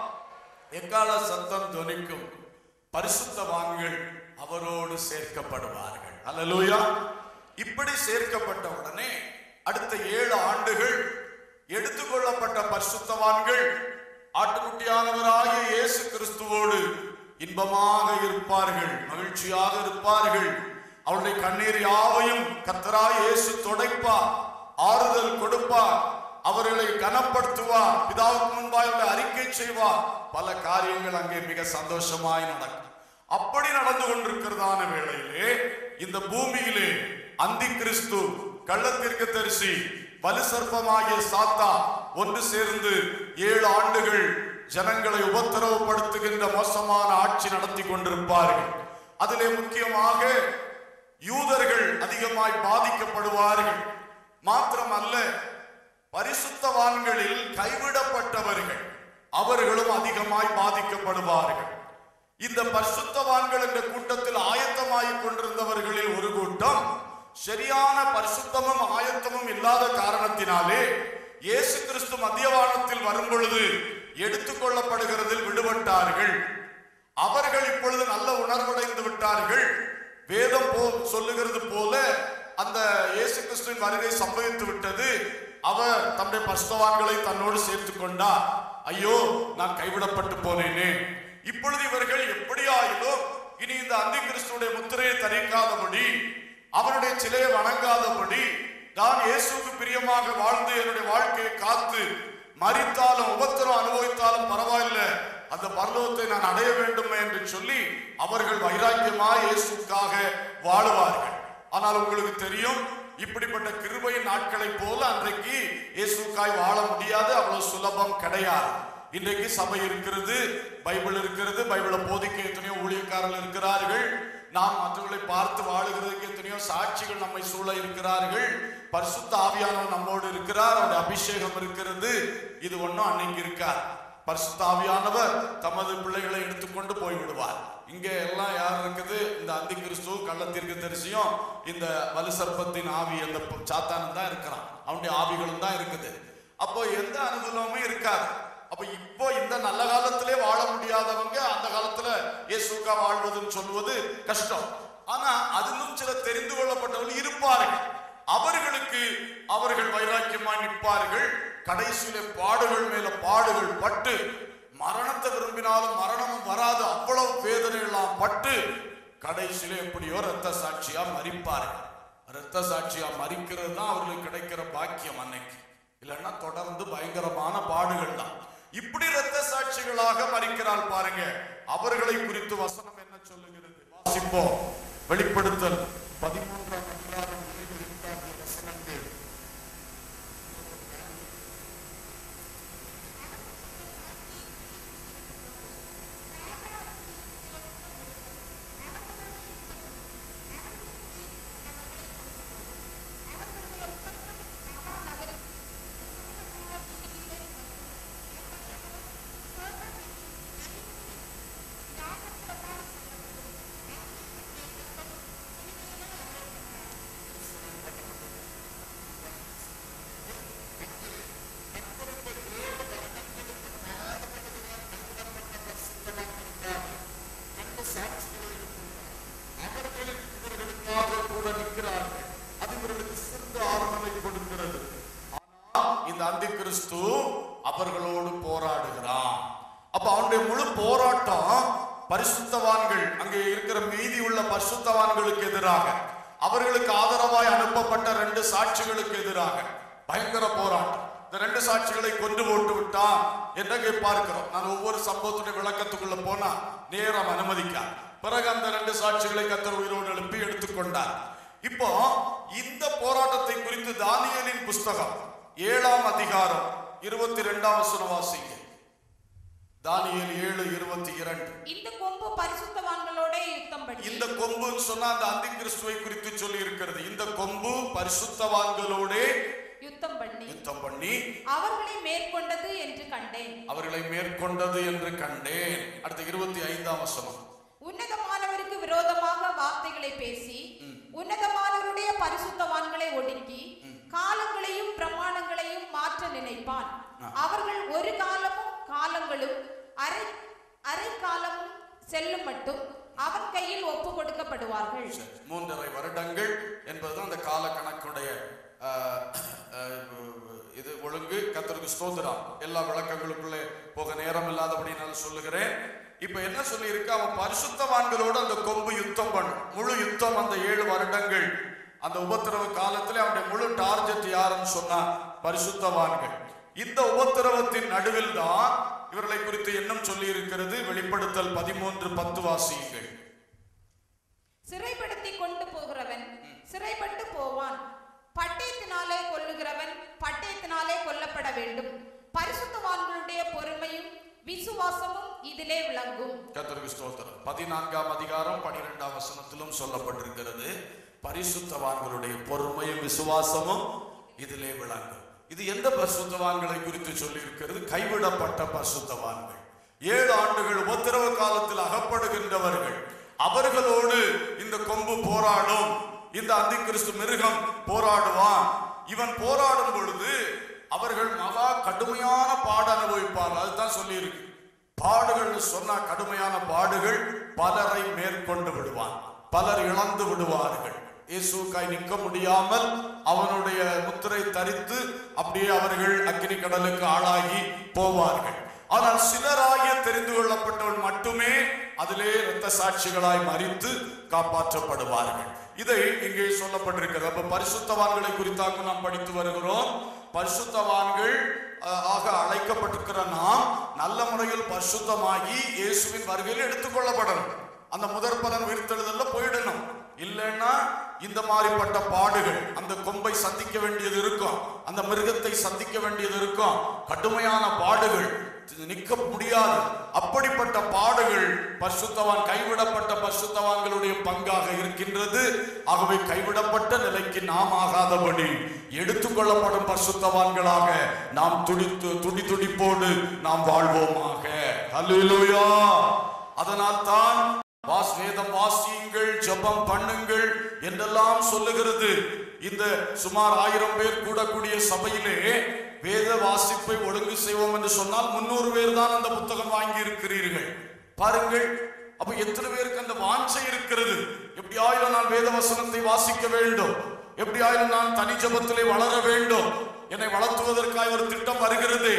எக்கால சத்தம் தொனிக்கும் பரிசுத்தவான்கள் அவரோடு சேர்க்கப்படுவார்கள் அல்லேலூயா இப்படி சேர்க்கப்பட்ட உடனே அடுத்த ஏழு ஆண்டுகள் எடுத்துக்கொள்ளப்பட்ட பரிசுத்தவான்கள் ஆட்டுக்குட்டியானவராகிய இயேசு கிறிஸ்துவோடு இன்பமாக இருப்பார்கள் மகிழ்ச்சியாக இருப்பார்கள் அவருடைய கண்ணீர் யாவையும் கர்த்தராய் இயேசு துடைப்பார் ஆறுதல் கொடுப்பார் அவர்களை கனப்படுத்துவார் பிதாவுக்கு முன்பாக அவர்களை அறிக்கை செய்வார் பல காரியங்கள் அங்கே மிக சந்தோஷமாய் நடக்கும் அப்படி நடந்து கொண்டிருக்கிறதான வேளையிலே இந்த பூமியிலே அந்தி கிறிஸ்து கள்ளத்திற்கு தரிசி வலு சர்ப்பமாகிய சாத்தா ஒன்று சேர்ந்து ஏழு ஆண்டுகள் ஜனங்களை உபத்திரவப்படுத்துகின்ற மோசமான ஆட்சி நடத்தி கொண்டிருப்பார்கள் அதிலே முக்கியமாக யூதர்கள் அதிகமாய் பாதிக்கப்படுவார்கள் மாத்திரமல்ல பரிசுத்தவான்களில் கைவிடப்பட்டவர்கள் அவர்களும் அதிகமாய் பாதிக்கப்படுவார்கள் இந்த பரிசுத்தவான்கள் என்ற கூட்டத்தில் ஆயத்தமாகிக் கொண்டிருந்தவர்களில் ஒரு கூட்டம் சரியான பரிசுத்தமும் ஆயத்தமும் இல்லாத காரணத்தினாலே இயேசு கிறிஸ்து மத்தியவானத்தில் வரும் பொழுது எடுத்துக்கொள்ளப்படுகிறதில் விடுபட்டார்கள் அவர்கள் இப்பொழுது நல்ல உணர்வடைந்து விட்டார்கள் வேதம் போ சொல்லுகிறது போல அந்த இயேசு கிறிஸ்துவின் வருகை சம்பவித்து விட்டது அவர் தம்முடைய பரிசுத்தவான்களை தன்னோடு சேர்த்துக் கொண்டார் ஐயோ நான் கைவிடப்பட்டு போனேனே இப்பொழுது இவர்கள் எப்படியாயிலும் இனி இந்த அந்தி கிறிஸ்துடைய முத்திரையை தரிக்காதபடி அவனுடைய சிலையை வணங்காதபடி நான் இயேசுவுக்கு பிரியமாக வாழ்ந்து என்னுடைய வாழ்க்கையை காத்து மரித்தாலும் உபத்திரம் அனுபவித்தாலும் பரவாயில்லை அந்த பரலோகத்தை நான் அடைய வேண்டும் என்று சொல்லி அவர்கள் வைராக்கியமா இயேசுக்காக வாழுவார்கள் ஆனால் உங்களுக்கு தெரியும் இப்படிப்பட்ட கிருபையின் நாட்களைப் போல அன்றைக்கு இயேசுக்காய் வாழ முடியாது அவ்வளவு சுலபம் கிடையாது இன்றைக்கு சபை இருக்கிறது பைபிள் இருக்கிறது பைபிளை போதிக்க எத்தனையோ ஊழியக்காரர்கள் இருக்கிறார்கள் நாம் மற்றவர்களை பார்த்து வாழுகிறதுக்கு எத்தனையோ சாட்சிகள் நம்மை சூழ இருக்கிறார்கள் பரிசுத்த ஆவியானவர் நம்மோடு இருக்கிறார் அவருடைய அபிஷேகம் இருக்கிறது இது ஒண்ணும் அன்னைக்கு இருக்கார் பரிசுத்த ஆவியானவர் தமது பிள்ளைகளை எடுத்துக்கொண்டு போய்விடுவார் இங்க எல்லாம் யார் இருக்குது இந்த அந்தி கிறிஸ்து கள்ளத்திற்கு தரிசியும் இந்த வலு சர்ப்பத்தின் ஆவி அந்த ப- சாத்தானும் தான் இருக்கிறான் அவனுடைய ஆவிகளும் தான் இருக்குது அப்போ எந்த அனுகூலமும் இருக்காது அப்ப இப்போ இந்த நல்ல காலத்திலே வாழ முடியாதவங்க அந்த காலத்துல இயேசுக்கா வாழ்வதுன்னு சொல்வது கஷ்டம் ஆனா அதிலும் சில தெரிந்து கொள்ளப்பட்டவர்கள் இருப்பார்கள் அவர்களுக்கு அவர்கள் வைராக்கியமா நிற்பார்கள் கடைசியில பாடுகள் மேல பாடுகள் பட்டு மரணத்தை விரும்பினாலும் மரணமும் வராது அவ்வளவு வேதனை எல்லாம் பட்டு கடைசியில எப்படியோ ரத்த சாட்சியா மறிப்பார்கள் ரத்த சாட்சியா மறிக்கிறது தான் அவர்களுக்கு கிடைக்கிற பாக்கியம் அன்னைக்கு இல்லைன்னா தொடர்ந்து பயங்கரமான பாடுகள் தான் இப்படி ரத்த சாட்சிகளாக மறிக்கிறாள் பாருங்க அவர்களை குறித்து வசனம் என்ன சொல்லுகிறது வாசிப்போம் வெளிப்படுத்தல் பதிமூன்றாம் அதிகாரம் முதல் இரண்டாவது வசனங்கள் அவர்களும் இவர்களுக்காக கூட நிற்கிறார்கள் அது இவர்களுக்கு சிறந்த ஆறுதலை கொடுக்கிறது ஆனா இந்த அந்தி கிறிஸ்து அவர்களோடு போராடுகிறான் அப்ப அவனுடைய முழு போராட்டம் பரிசுத்தவான்கள் அங்கே இருக்கிற மீதி உள்ள பரிசுத்தவான்களுக்கு எதிராக அவர்களுக்கு ஆதரவாய் அனுப்பப்பட்ட ரெண்டு சாட்சிகளுக்கு எதிராக பயங்கர போராட்டம் இந்த ரெண்டு சாட்சிகளை கொண்டு போட்டு விட்டான் என்று பார்க்கிறோம் நான் ஒவ்வொரு சம்பவத்துடைய விளக்கத்துக்குள்ள போனா நேரம் அனுமதிக்க பிறகு அந்த ரெண்டு சாட்சிகளை கத்தர் உயிரோடு எழுப்பி எடுத்துக்கொண்டார் இப்போ இந்த போராட்டத்தை குறித்து தானியேலின் புஸ்தகம் ஏழாம் அதிகாரம் இருபத்தி ரெண்டாம் வசனம் வாசிங்க தானியேல் ஏழு இருபத்தி இரண்டு இந்த கொம்பு பரிசுத்தவான்களோட யுத்தம் பண்ணி இந்த கொம்புன்னு சொன்னா அந்த அந்தி கிறிஸ்துவை குறித்து சொல்லி இருக்கிறது இந்த கொம்பு பரிசுத்தவான்களோடே யுத்தம் பண்ணி யுத்தம் பண்ணி அவர்களை மேற்கொண்டது என்று கண்டேன் அவர்களை மேற்கொண்டது என்று கண்டேன் அடுத்த இருபத்தி ஐந்தாம் வசனம் உன்னதமானவருக்கு விரோதமாக வார்த்தைகளை பேசி உன்னதமானவருடைய பரிசுத்தவான்களை ஒடுக்கி காலங்களையும் பிரமாணங்களையும் மாற்ற நினைப்பான் அவர்கள் ஒரு காலமும் காலங்களும் அரை அரை காலமும் செல்லும் மட்டும் அவன் கையில் ஒப்பு கொடுக்கப்படுவார்கள் சரி, மூன்றரை வருடங்கள் என்பதுதான் அந்த கால கணக்குடைய ஆஹ், ஆஹ், இது ஒழுங்கு கத்தருக்கு ஸ்தோத்திரம் எல்லா விளக்கங்களுக்குள்ளே போக நேரம் இல்லாதபடி நான் சொல்லுகிறேன் இப்ப என்ன சொல்லி இருக்கு அவன் பரிசுத்தவான்களோடு அந்த கொம்பு யுத்தம் பண்ணும் முழு யுத்தம் அந்த ஏழு வருடங்கள் அந்த உபத்திரவ காலத்துல அவனுடைய முழு டார்கெட் யாருன்னு சொன்னா பரிசுத்தவான்கள் இந்த உபத்திரவத்தின் நடுவில் தான் இவர்களை குறித்து இன்னும் சொல்லி இருக்கிறது வெளிப்படுத்தல் பதிமூன்று பத்து வாசியுங்கள் சிறைப்படுத்தி கொண்டு போகிறவன் சிறைப்பட்டு போவான் பட்டயத்தினாலே கொல்லுகிறவன் பட்டயத்தினாலே கொல்லப்பட வேண்டும் பரிசுத்தவான்களுடைய பொறுமையும் விசுவாசமும் இதிலே விளங்கும் கர்த்தருக்கு ஸ்தோத்திரம் பதினான்காம் அதிகாரம் பனிரெண்டாம் வசனத்திலும் சொல்லப்பட்டிருக்கிறது பரிசுத்தவான்களுடைய பொறுமையும் விசுவாசமும் இதிலே விளங்கும் இது எந்த பரிசுத்தவான்களை குறித்து சொல்லி இருக்கிறது கைவிடப்பட்ட பரிசுத்தவான்கள் ஏழு ஆண்டுகள் உபத்திரவ காலத்தில் அகப்படுகின்றவர்கள் அவர்களோடு இந்த கொம்பு போராடும் இந்த அந்திகிறிஸ்து மிருகம் போராடுவான் இவன் போராடும் பொழுது அவர்கள் மகா கடுமையான பாட அனுபவிப்பார்கள் அதுதான் சொல்லி இருக்கு பாடுகள் சொன்னா கடுமையான பாடுகள் பலரை மேற்கொண்டு விடுவான் பலர் இழந்து விடுவார்கள் இயேசுக்காய் நிற்க முடியாமல் அவனுடைய முத்திரை தரித்து அப்படியே அவர்கள் அக்கினி கடலுக்கு ஆளாகி போவார்கள் ஆனால் சிலராகிய தெரிந்து கொள்ளப்பட்டவன் மட்டுமே அதிலே இரத்த சாட்சிகளாய் மறித்து காப்பாற்றப்படுவார்கள் இதை இங்கே சொல்லப்பட்டிருக்கிறது அப்ப பரிசுத்தவான்களை குறித்தாக நாம் படித்து வருகிறோம் பரிசுத்தவான்கள் அஹ், ஆக அழைக்கப்பட்டிருக்கிற நாம் நல்ல முறையில் பரிசுத்தமாகி இயேசுவின் வருகையில் எடுத்துக்கொள்ளப்படணும் அந்த முதற் பலன் உயிர்த்தெழுதல்ல போயிடணும் இல்லைன்னா இந்த மாதிரிப்பட்ட பாடுகள் அந்த கொம்பை சந்திக்க வேண்டியது இருக்கும் அந்த மிருகத்தை சந்திக்க வேண்டியது இருக்கும் கடுமையான பாடுகள் நிற்க முடியாது அப்படிப்பட்ட பாடுகள் பரிசுத்தவான் கைவிடப்பட்ட பரிசுத்தவான்களுடைய பங்காக இருக்கின்றது ஆகவே கைவிடப்பட்ட நிலைக்கு நாம் ஆகாதபடி எடுத்துக்கொள்ளப்படும் பரிசுத்தவான்களாக நாம் துடித்து துடி துடிப்போடு நாம் வாழ்வோமாக அல்லேலூயா அதனால் தான் வாஸ் வேதம் வாசியுங்கள் ஜெபம் பண்ணுங்கள் என்றெல்லாம் சொல்லுகிறது இந்த சுமார் ஆயிரம் பேர் கூடக்கூடிய சபையிலே வேத வாசிப்பை ஒழுங்கு செய்வோம் என்று சொன்னால் முன்னூறு பேர் தான் அந்த புத்தகம் வாங்கி இருக்கிறீர்கள் பாருங்கள் அப்ப எத்தனை பேருக்கு அந்த வாஞ்சை இருக்கிறது எப்படியாயிலும் நான் வேத வசனத்தை வாசிக்க வேண்டும் எப்படியாயிலும் நான் தனி ஜெபத்திலே வளர வேண்டும் என்னை வளர்த்துவதற்காக ஒரு திட்டம் வருகிறது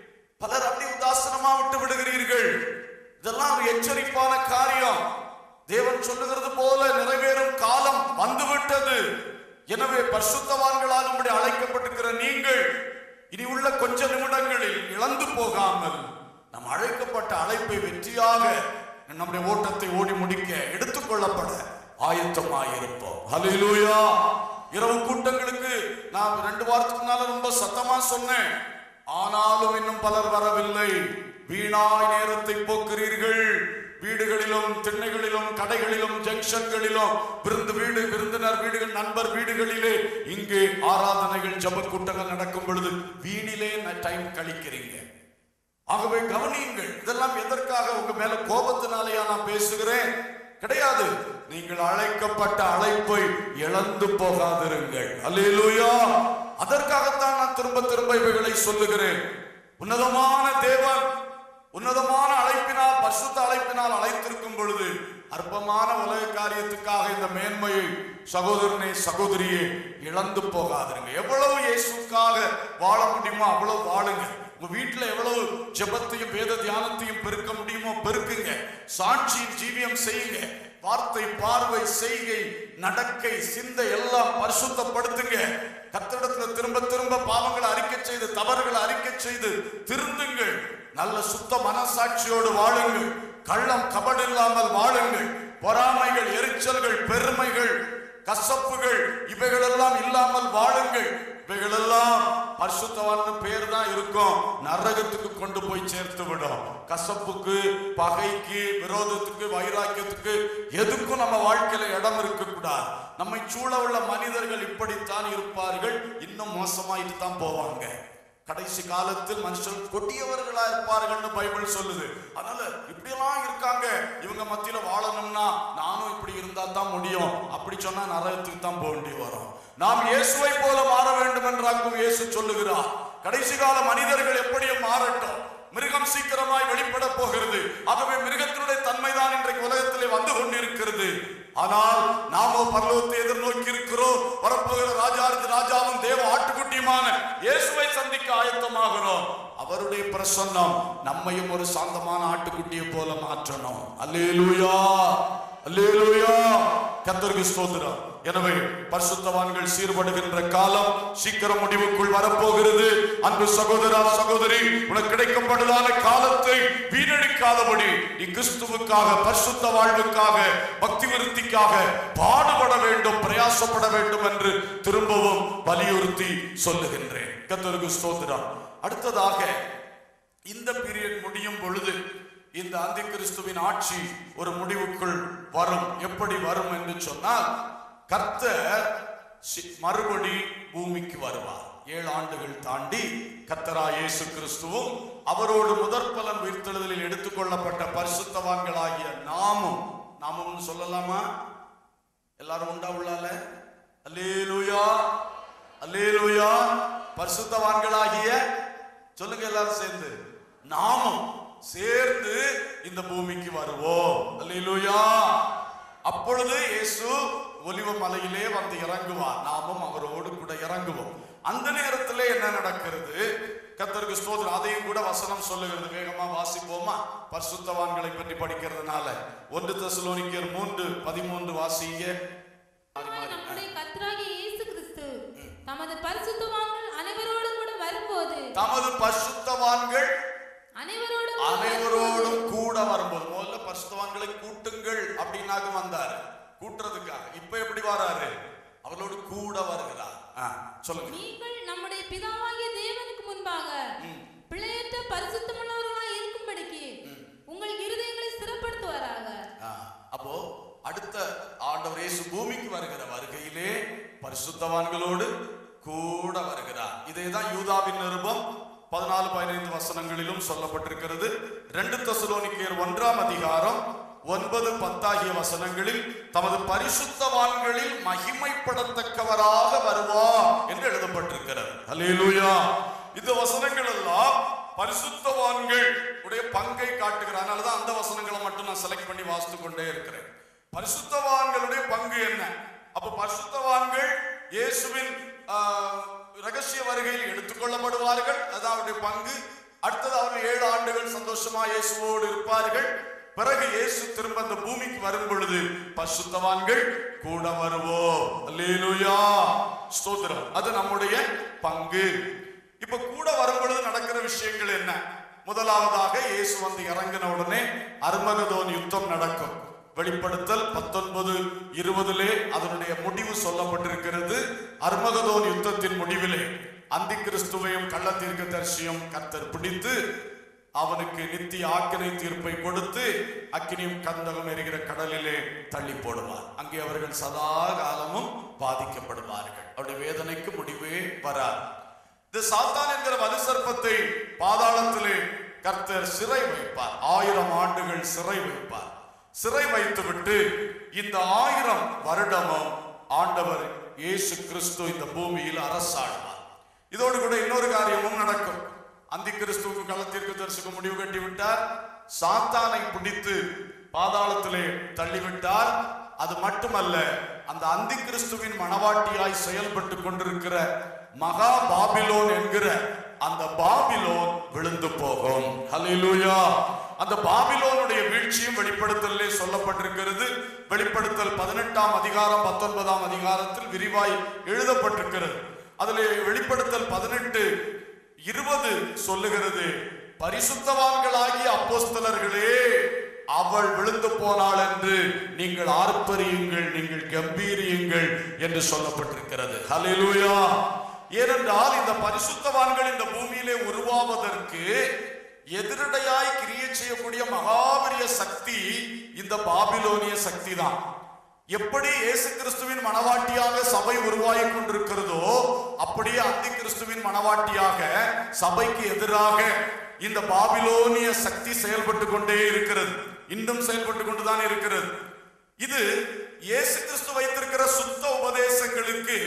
பலர் அப்படி உதாசனமா விட்டு விடுகிறீர்கள் இதெல்லாம் ஒரு எச்சரிப்பான காரியம் தேவன் சொல்லுகிறது போல நிறைவேறும் காலம் வந்துவிட்டது எனவே பரிசுத்தவான்களால் உம்முடைய அழைக்கப்பட்டிருக்கிற நீங்கள் இனி உள்ள கொஞ்ச நிமிடங்களில் இழந்து போகாமல் நம் அழைக்கப்பட்ட அழைப்பை வெற்றியாக நம்முடைய ஓட்டத்தை ஓடி முடிக்க எடுத்துக்கொள்ளப்பட ஆயத்தமாயிருப்போம் ஹalleluya இரவு கூட்டங்களுக்கு நான் ரெண்டு வாரத்துக்கு முன்னால ரொம்ப சத்தமா சொன்னேன் ஆனாலும் இன்னும் பலர் வரவில்லை வீணாய் நேரத்தை போக்குறீர்கள் வீடுகளிலும் திண்ணைகளிலும் கடைகளிலும் ஜங்ஷன்களிலும் விருந்து வீடு விருந்தினர் வீடுகள் நண்பர் வீடுகளிலே இங்கே ஆராதனைகள் ஜப கூட்டங்கள் நடக்கும் பொழுது வீணிலே டைம் கழிக்கிறீங்க ஆகவே கவனியுங்கள் இதெல்லாம் எதற்காக உங்க மேல கோபத்தினாலேயா நான் பேசுகிறேன் கிடையாது நீங்கள் அழைக்கப்பட்ட அழைப்பை இழந்து போகாதிருங்கள் அல்லேலூயா அதற்காகத்தான் நான் திரும்ப திரும்ப இவைகளை சொல்லுகிறேன் உன்னதமான தேவன் உன்னதமான அழைப்பினால் பரிசுத்த அழைப்பினால் அழைத்திருக்கும் பொழுது அற்பமான உலக காரியத்துக்காக இந்த மேன்மையை சகோதரனே சகோதரியே இழந்து போகாதிருங்க எவ்வளவு இயேசுக்காக வாழ முடியுமோ அவ்வளவு வாழுங்க உங்க வீட்டுல எவ்வளவு ஜெபத்தையும் வேத தியானத்தையும் பெருக்க முடியுமோ பெருக்குங்க சாட்சியின் ஜீவியம் செய்யுங்க வார்த்தை பார்வை செய்கை நடக்கை சிந்தை எல்லாம் பரிசுத்தப்படுத்துங்க கத்திடத்துல திரும்ப திரும்ப பாவங்களை அறிக்கை செய்து தவறுகளை அறிக்கை செய்து திருந்துங்கள் நல்ல சுத்த மனசாட்சியோடு வாழுங்கள் கள்ளம் கபடு இல்லாமல் வாழுங்கள் பொறாமைகள் எரிச்சல்கள் பெருமைகள் கசப்புகள் இவைகளெல்லாம் இல்லாமல் வாழுங்கள் இவைகளெல்லாம் பரிசுத்தவான் பேர் தான் இருக்கும் நரகத்துக்கு கொண்டு போய் சேர்த்து விடும் கசப்புக்கு பகைக்கு விரோதத்துக்கு வைராக்கியத்துக்கு எதுக்கும் நம்ம வாழ்க்கையில இடம் இருக்க கூடாது நம்மை சூழ உள்ள மனிதர்கள் இப்படித்தான் இருப்பார்கள் இன்னும் மோசமாயிட்டு தான் போவாங்க கடைசி காலத்தில் மனுஷன் கொடியவர்களா இருப்பார்கள்னு பைபிள் சொல்லுது அதனால இப்படியெல்லாம் இருக்காங்க இவங்க மத்தியில வாழணும்னா நானும் இப்படி இருந்தா தான் முடியும் அப்படி சொன்னா நரகத்துக்கு தான் போக வேண்டி வரும் நாம் இயேசுவை போல மாற வேண்டும் என்றாக்கும் இயேசு சொல்லுகிறார் கடைசி கால மனிதர்கள் எப்படியும் மாறட்டும் மிருகம் சீக்கிரமாய் வெளிப்பட போகிறது ஆகவே மிருகத்தினுடைய தன்மைதான் இன்றைக்கு உலகத்திலே வந்து கொண்டிருக்கிறது ஆனால் நாமோ பரலோகத்தை எதிர்நோக்கி இருக்கிறோம் வரப்போகிற ராஜாருக்கு ராஜாவும் தேவ ஆட்டுக்குட்டியுமான இயேசுவை சந்திக்க ஆயத்தமாகிறோம் அவருடைய பிரசன்னம் நம்மையும் ஒரு சாந்தமான ஆட்டுக்குட்டியை போல மாற்றணும் அல்லேலூயா அல்லேலூயா கர்த்தருக்கு ஸ்தோத்திரம் எனவே பரிசுத்தவான்கள் சீர்படுகின்ற காலம் சீக்கிரம் முடிவுக்குள் வரப்போகிறது அன்பு சகோதரா சகோதரி உனக்கு கிடைக்கப்பட்டதான காலத்தை வீணடிக்காதபடி நீ கிறிஸ்துவுக்காக பரிசுத்த வாழ்வுக்காக பக்தி விருத்திக்காக பாடுபட வேண்டும் பிரயாசப்பட வேண்டும் என்று திரும்பவும் வலியுறுத்தி சொல்லுகின்றேன் கர்த்தருக்கு ஸ்தோத்திரம் அடுத்ததாக இந்த பீரியட் முடியும் பொழுது இந்த அந்தி கிறிஸ்துவின் ஆட்சி ஒரு முடிவுக்குள் வரும் எப்படி வரும் என்று சொன்னால் கர்த்தர் சி- மறுபடி பூமிக்கு வருவார் ஏழு ஆண்டுகள் தாண்டி கர்த்தரா இயேசு கிறிஸ்துவும் அவரோடு முதற் பலன் உயிர்த்தெழுதலில் எடுத்துக்கொள்ளப்பட்ட பரிசுத்தவான்களாகிய நாமும் நாமும் சொல்லலாமா எல்லாரும் உண்டா உள்ளால அல்லேலூயா அல்லேலூயா பரிசுத்தவான்களாகிய சொல்லுங்க எல்லாரும் சேர்ந்து நாமும் சேர்ந்து இந்த பூமிக்கு வருவோம் அல்லேலூயா அப்பொழுது இயேசு ஒலிவ மலையிலே வந்து இறங்குவார் நாமும் அவரோடு கூட இறங்குவோம் அந்த நேரத்திலே என்ன நடக்கிறது கர்த்தருக்கு ஸ்தோத்திரம் அதையும் கூட வசனம் சொல்லுகிறது வேகமா வாசிப்போமா பரிசுத்தவான்களை பற்றி படிக்கிறதுனால ஒன்று தெசலோனிக்கர் மூன்று பதிமூன்று வாசிங்க நம்முடைய கர்த்தராகிய இயேசு கிறிஸ்து தமது பரிசுத்தவான்கள் அனைவரோடும் கூட வரும்போது தமது பரிசுத்தவான்கள் அனைவரோடும் கூட அனைவரோடும் கூட வரும்போது முதல்ல பரிசுத்தவான்களை கூட்டுங்கள் அப்படின்னாக வந்தாரு கூட்டுறதுக்காக இப்ப எப்படி வராரு அவர்களோடு கூட வருகிறார் ஆ, சொல்லுங்க நீங்கள் நம்முடைய பிதாவாகிய தேவனுக்கு முன்பாக பிழையற்ற பரிசுத்தமுள்ளவர்களாய் இருக்கும்படிக்கு உங்கள் இருதயங்களை ஸ்திரப்படுத்துவாராக ஆ, அப்போ அடுத்த ஆண்டவர் இயேசு பூமிக்கு வருகிற வருகையிலே பரிசுத்தவான்களோடு கூட வருகிறார் இதேதான் யூதாவின் நிருபம் பதினாலு பதினைந்து வசனங்களிலும் சொல்லப்பட்டிருக்கிறது ரெண்டு தெசலோனிக்கேயர் ஒன்றாம் அதிகாரம் ஒன்பது பத்தாகிய வசனங்களில் தமது பரிசுத்தவான்களில் மகிமைப்படத்தக்கவராக வருவார் என்று எழுதப்பட்டிருக்கிறது அல்லேலூயா இந்த வசனங்கள் எல்லாம் பரிசுத்தவான்கள் உடைய பங்கை காட்டுகிற அதனாலதான் அந்த வசனங்களை மட்டும் நான் செலக்ட் பண்ணி வாசித்து கொண்டே இருக்கிறேன் பரிசுத்தவான்களுடைய பங்கு என்ன அப்ப பரிசுத்தவான்கள் இயேசுவின் ஆஹ், ரகசிய வருகையில் எடுத்துக்கொள்ளப்படுவார்கள் அதான் அவருடைய பங்கு அடுத்தது அவர்கள் ஏழு ஆண்டுகள் சந்தோஷமா இயேசுவோடு இருப்பார்கள் பிறகு இயேசு திரும்ப அந்த பூமிக்கு வரும் பொழுது பரிசுத்தவான்கள் கூட வருவோம் அல்லேலூயா ஸ்தோத்திரம் அது நம்முடைய பங்கு இப்ப கூட வரும் பொழுது நடக்கிற விஷயங்கள் என்ன முதலாவதாக இயேசு வந்து இறங்கின உடனே அர்மகதோன் யுத்தம் நடக்கும் வெளிப்படுத்தல் பத்தொன்பது இருபதிலே அதனுடைய முடிவு சொல்லப்பட்டிருக்கிறது அர்மகதோன் யுத்தத்தின் முடிவிலே அந்தி கிறிஸ்துவையும் கள்ளத்தீர்க்க தரிசியும் கர்த்தர் பிடித்து அவனுக்கு நித்திய ஆக்கினை தீர்ப்பை கொடுத்து அக்கினியும் கந்தகம் எரிகிற கடலிலே தள்ளி போடுவார் அங்கே அவர்கள் சதா காலமும் பாதிக்கப்படுவார்கள் அவருடைய வேதனைக்கு முடிவே வராது இந்த சாத்தான் என்கிற வலுசர்ப்பத்தை பாதாளத்திலே கர்த்தர் சிறை வைப்பார் ஆயிரம் ஆண்டுகள் சிறை வைப்பார் சிறை வைத்துவிட்டு இந்த ஆயிரம் வருடமும் ஆண்டவர் இயேசு கிறிஸ்து இந்த பூமியில் அரசாடுவார் இதோடு கூட இன்னொரு காரியமும் நடக்கும் அந்தி கிறிஸ்துவுக்கு களத்திற்கு தரிசிக்க முடிவு கட்டி விட்டார் சாத்தானை பிடித்து பாதாளத்திலே தள்ளிவிட்டார் அது மட்டுமல்ல அந்த அந்தி கிறிஸ்துவின் மணவாட்டியாய் செயல்பட்டு கொண்டிருக்கிற மகா பாபிலோன் என்கிற அந்த பாபிலோன் விழுந்து போகும் ஹalleluya அந்த பாபிலோனுடைய வீழ்ச்சியும் வெளிப்படுத்தலே சொல்லப்பட்டிருக்கிறது வெளிப்படுத்தல் பதினெட்டாம் அதிகாரம் பத்தொன்பதாம் அதிகாரத்தில் விரிவாய் எழுதப்பட்டிருக்கிறது அதிலே வெளிப்படுத்தல் பதினெட்டு இருபது சொல்லுகிறது பரிசுத்தவான்களாகிய அப்போஸ்தலர்களே அவள் விழுந்து போனாள் என்று நீங்கள் ஆர்ப்பரியுங்கள் நீங்கள் கம்பீரியுங்கள் என்று சொல்லப்பட்டிருக்கிறது ஹalleluya ஏனென்றால் இந்த பரிசுத்தவான்கள் இந்த பூமியிலே உருவாவதற்கு எதிரடையாய் கிரியை செய்யக்கூடிய மகாபரிய சக்தி இந்த பாபிலோனிய சக்தி தான் எப்படி இயேசு கிறிஸ்துவின் மனவாட்டியாக சபை உருவாகி கொண்டிருக்கிறதோ அப்படியே அந்தி கிறிஸ்துவின் மனவாட்டியாக சபைக்கு எதிராக இந்த பாபிலோனிய சக்தி செயல்பட்டு கொண்டே இருக்கிறது இன்னும் செயல்பட்டு கொண்டுதான் இருக்கிறது இது இயேசு கிறிஸ்து வைத்திருக்கிற சுத்த உபதேசங்களுக்கு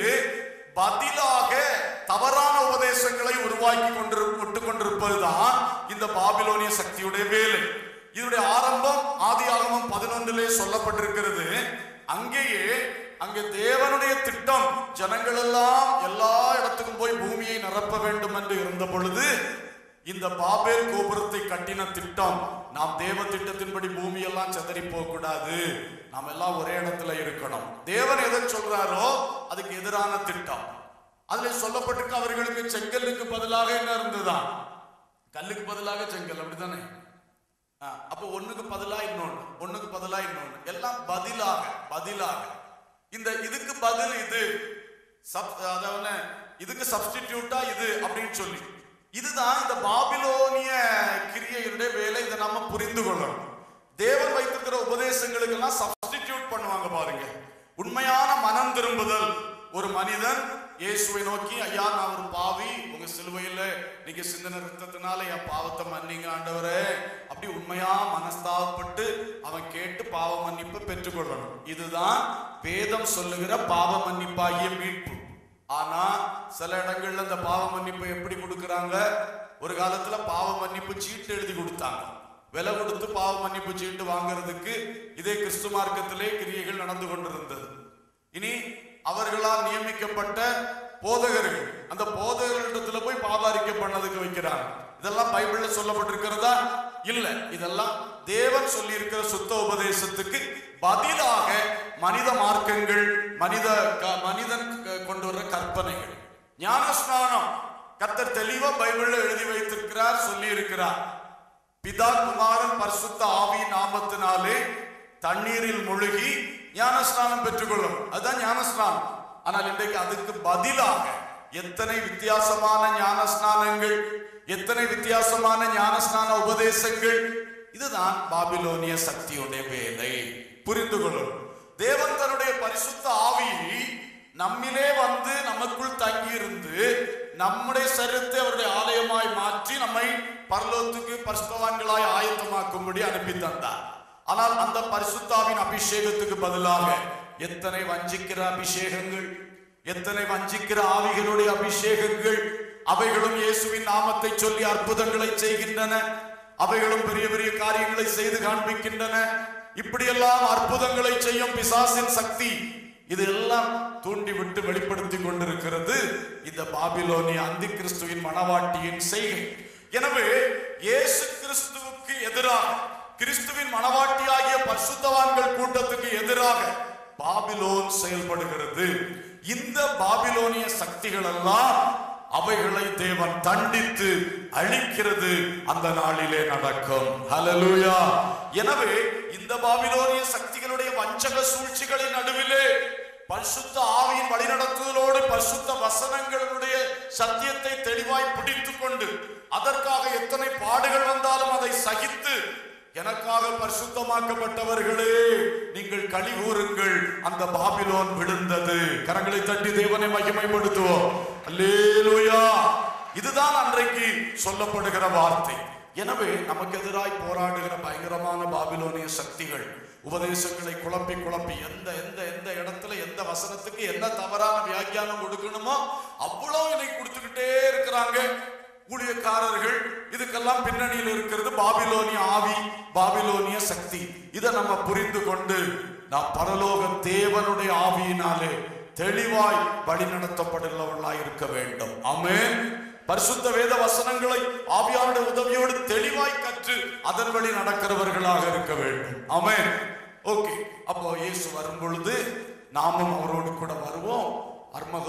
பதிலாக தவறான உபதேசங்களை உருவாக்கி கொண்டிரு விட்டு கொண்டிருப்பதுதான் இந்த பாபிலோனிய சக்தியுடைய வேலை இதனுடைய ஆரம்பம் ஆதி ஆகமம் பதினொன்றிலே சொல்லப்பட்டிருக்கிறது அங்கேயே அங்கே தேவனுடைய திட்டம் ஜனங்கள் எல்லாம் எல்லா இடத்துக்கும் போய் பூமியை நிரப்ப வேண்டும் என்று இருந்த பொழுது இந்த பாபேல் கோபுரத்தை கட்டின திட்டம் நாம் தேவ திட்டத்தின்படி பூமி எல்லாம் செதறி போக கூடாது நாம் எல்லாம் ஒரே இடத்துல இருக்கணும் தேவன் எதை சொல்றாரோ அதுக்கு எதிரான திட்டம் அதுல சொல்லப்பட்டிருக்கு அவர்களுக்கு செங்கலுக்கு பதிலாக என்ன இருந்ததுதான் கல்லுக்கு பதிலாக செங்கல் அப்படித்தானே ஆ, அப்போ ஒண்ணுக்கு பதிலா இன்னொன்னு ஒண்ணுக்கு பதிலா இன்னொன்னு எல்லாம் பதிலாக பதிலாக இந்த இதுக்கு பதில் இது சப் அதாவது இதுக்கு சப்ஸ்டிடியூட்டா இது அப்படின்னு சொல்லி இதுதான் இந்த பாபிலோனிய கிரியையுடைய வேலை இதை நம்ம புரிந்து கொள்ளணும் தேவன் வைத்திருக்கிற உபதேசங்களுக்கு எல்லாம் சப்ஸ்டிடியூட் பண்ணுவாங்க பாருங்க உண்மையான மனம் திரும்புதல் ஒரு மனிதன் இயேசுவை நோக்கி ஐயா நான் ஒரு பாவி உங்க சிலுவையில நீங்க சிந்தன ரத்தத்தினால என் பாவத்தை மன்னிங்க ஆண்டவரே அப்படி உண்மையா மனஸ்தாபப்பட்டு அவன் கேட்டு பாவ மன்னிப்பு பெற்றுக்கொள்ளணும் இதுதான் வேதம் சொல்லுகிற பாவ மன்னிப்பாகிய மீட்பு ஆனா சில இடங்கள்ல இந்த பாவ மன்னிப்பு எப்படி கொடுக்கறாங்க ஒரு காலத்துல பாவ மன்னிப்பு சீட்டு எழுதி கொடுத்தாங்க விலை கொடுத்து பாவ மன்னிப்பு சீட்டு வாங்குறதுக்கு இதே கிறிஸ்து மார்க்கத்திலே கிரியைகள் நடந்து கொண்டிருந்தது இனி அவர்களால் நியமிக்கப்பட்ட போதகர்கள் அந்த போதகர்களிடத்துல போய் பாபாரிக்க பண்ணதுக்கு வைக்கிறாங்க இதெல்லாம் பைபிள்ல சொல்லப்பட்டிருக்கிறதா இல்ல இதெல்லாம் தேவன் சொல்லி இருக்கிற சுத்த உபதேசத்துக்கு பதிலாக மனித மார்க்கங்கள் மனித க- மனிதன் க- கொண்டு வர்ற கற்பனைகள் ஞானஸ்நானம் கர்த்தர் தெளிவா பைபிள்ல எழுதி வைத்திருக்கிறார் சொல்லி இருக்கிறார் பிதா குமாரன் பரிசுத்த ஆவி நாமத்தினாலே தண்ணீரில் முழுகி ஞானஸ்நானம் பெற்றுக்கொள்ளும் அதுதான் ஞானஸ்நானம் ஆனால் இன்றைக்கு அதுக்கு பதிலாக எத்தனை வித்தியாசமான ஞானஸ்நானங்கள் எத்தனை வித்தியாசமான ஞானஸ்நான உபதேசங்கள் இதுதான் பாபிலோனிய சக்தியுடைய வேலை புரிந்து கொள்ளும் தேவன் தன்னுடைய பரிசுத்த ஆவியை நம்மிலே வந்து நமக்குள் தங்கியிருந்து நம்முடைய சரீரத்தை அவருடைய ஆலயமாய் மாற்றி நம்மை பரலோகத்துக்கு பரிசுத்தவான்களாய் ஆயத்தமாக்கும்படி அனுப்பி தந்தார் ஆனால் அந்த பரிசுத்தாவின் அபிஷேகத்துக்கு பதிலாக எத்தனை வஞ்சிக்கிற அபிஷேகங்கள் எத்தனை வஞ்சிக்கிற ஆவிகளுடைய அபிஷேகங்கள் அவைகளும் இயேசுவின் நாமத்தை சொல்லி அற்புதங்களை செய்கின்றன அவைகளும் பெரிய பெரிய காரியங்களை செய்து காண்பிக்கின்றன இப்படியெல்லாம் அற்புதங்களை செய்யும் பிசாசின் சக்தி இதெல்லாம் தூண்டி விட்டு வெளிப்படுத்தி கொண்டிருக்கிறது இந்த பாபிலோனிய அந்தி கிறிஸ்துவின் மணவாட்டியின் செய்கை எனவே இயேசு கிறிஸ்துவுக்கு எதிராக கிறிஸ்துவின் மணவாட்டியாகிய பரிசுத்தவான்கள் கூட்டத்துக்கு எதிராக பாபிலோன் செயல்படுகிறது இந்த பாபிலோனிய சக்திகள் எல்லாம் அவைகளை தேவன் தண்டித்து அழிக்கிறது அந்த நாளிலே நடக்கும் ஹalleluya எனவே இந்த பாபிலோனிய சக்திகளுடைய வஞ்சக சூழ்ச்சிகளின் நடுவிலே பரிசுத்த ஆவியின் வழிநடத்துதலோடு பரிசுத்த வசனங்களுடைய சத்தியத்தை தெளிவாய் பிடித்துக் கொண்டு அதற்காக எத்தனை பாடுகள் வந்தாலும் அதை சகித்து எனக்காக பரிசுத்தமாக்கப்பட்டவர்களே நீங்கள் களி கூறுங்கள் அந்த பாபிலோன் விழுந்தது கரங்களை தட்டி தேவனை மகிமைப்படுத்துவோம் அல்லேலூயா இதுதான் அன்றைக்கு சொல்லப்படுகிற வார்த்தை எனவே நமக்கு எதிராய் போராடுகிற பயங்கரமான பாபிலோனிய சக்திகள் உபதேசங்களை குழப்பி குழப்பி எந்த எந்த எந்த இடத்துல எந்த வசனத்துக்கு என்ன தவறான வியாக்கியானம் கொடுக்கணுமோ அவ்வளோ இன்னைக்கு கொடுத்துக்கிட்டே இருக்கிறாங்க ஊழியக்காரர்கள் இதுக்கெல்லாம் பின்னணியில் இருக்கிறது பாபிலோனிய ஆவி பாபிலோனிய சக்தி இதை நம்ம புரிந்து கொண்டு நாம் பரலோக தேவனுடைய ஆவியினாலே தெளிவாய் வழிநடத்தப்படுகிறவர்களாய் இருக்க வேண்டும் ஆமென் பரிசுத்த வேத வசனங்களை ஆவியாருடைய உதவியோடு தெளிவாய் கற்று அதன் வழி நடக்கிறவர்களாக இருக்க வேண்டும் ஆமென் ஓகே அப்போ இயேசு வரும் பொழுது நாமும் அவரோடு கூட வருவோம் அர்மக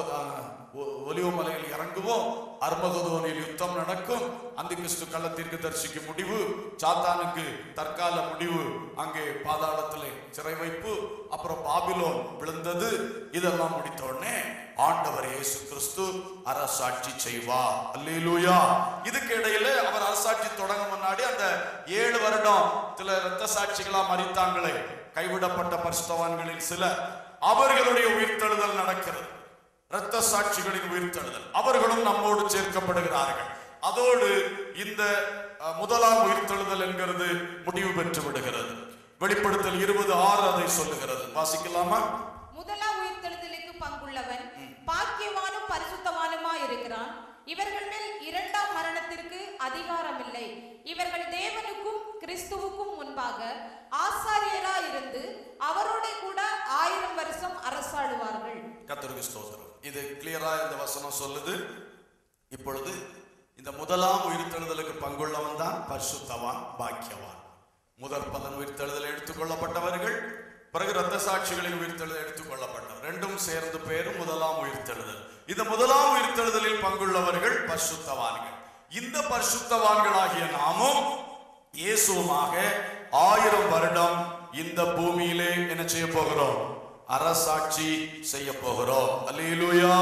ஒ- ஒலிவ மலையில் இறங்குவோம் அர்மகதோனில் யுத்தம் நடக்கும் அந்த கிறிஸ்து கள்ளத்திற்கு தரிசிக்கும் முடிவு சாத்தானுக்கு தற்கால முடிவு அங்கே பாதாளத்திலே சிறை வைப்பு அப்புறம் பாபிலோன் விழுந்தது இதெல்லாம் முடித்த உடனே ஆண்டவர் இயேசு கிறிஸ்து அரசாட்சி செய்வார் அல்லேலூயா இதுக்கு இடையில அவர் அரசாட்சி தொடங்க முன்னாடி அந்த ஏழு வருடம் சில இரத்த சாட்சிகளா மறித்தாங்களே கைவிடப்பட்ட பரிசுத்தவான்களில் சிலர் அவர்களுடைய உயிர்த்தெழுதல் நடக்கிறது இரத்த சாட்சிகளின் உயிர்த்தெழுதல் அவர்களும் நம்மோடு சேர்க்கப்படுகிறார்கள் அதோடு இந்த அஹ், முதலாம் உயிர்த்தெழுதல் என்கிறது முடிவு பெற்று விடுகிறது வெளிப்படுத்தல் இருபது ஆறு அதை சொல்லுகிறது வாசிக்கலாமா முதலாம் உயிர்த்தெழுதலுக்கு பங்குள்ளவன் பாக்கியவானும் பரிசுத்தவானுமா இருக்கிறான் இவர்கள் மேல் இரண்டாம் மரணத்திற்கு அதிகாரமில்லை இவர்கள் தேவனுக்கும் கிறிஸ்துவுக்கும் முன்பாக ஆசாரியரா இருந்து அவரோட கூட ஆயிரம் வருஷம் அரசாளுவார்கள் கத்தருக்கு ஸ்தோத்திரம் இது கிளியரா இந்த வசனம் சொல்லுது இப்பொழுது இந்த முதலாம் உயிர்த்தெழுதலுக்கு பங்குள்ளவன் தான் பரிசுத்தவான் பாக்கியவான் முதற் பலன் உயிர்த்தெழுதல் எடுத்துக்கொள்ளப்பட்டவர்கள் பிறகு இரத்த சாட்சிகளின் உயிர்த்தெழுதல் எடுத்துக்கொள்ளப்பட்டவர் ரெண்டும் சேர்ந்து பேரும் முதலாம் உயிர்த்தெழுதல் இந்த முதலாம் உயிர்த்தெழுதலில் பங்குள்ளவர்கள் பரிசுத்தவான்கள் இந்த பரிசுத்தவான்களாகிய நாமும் இயேசுவுமாக ஆயிரம் வருடம் இந்த பூமியிலே என்ன செய்ய போகிறோம் அரசாட்சி செய்ய போகிறோம் அல்லேலூயா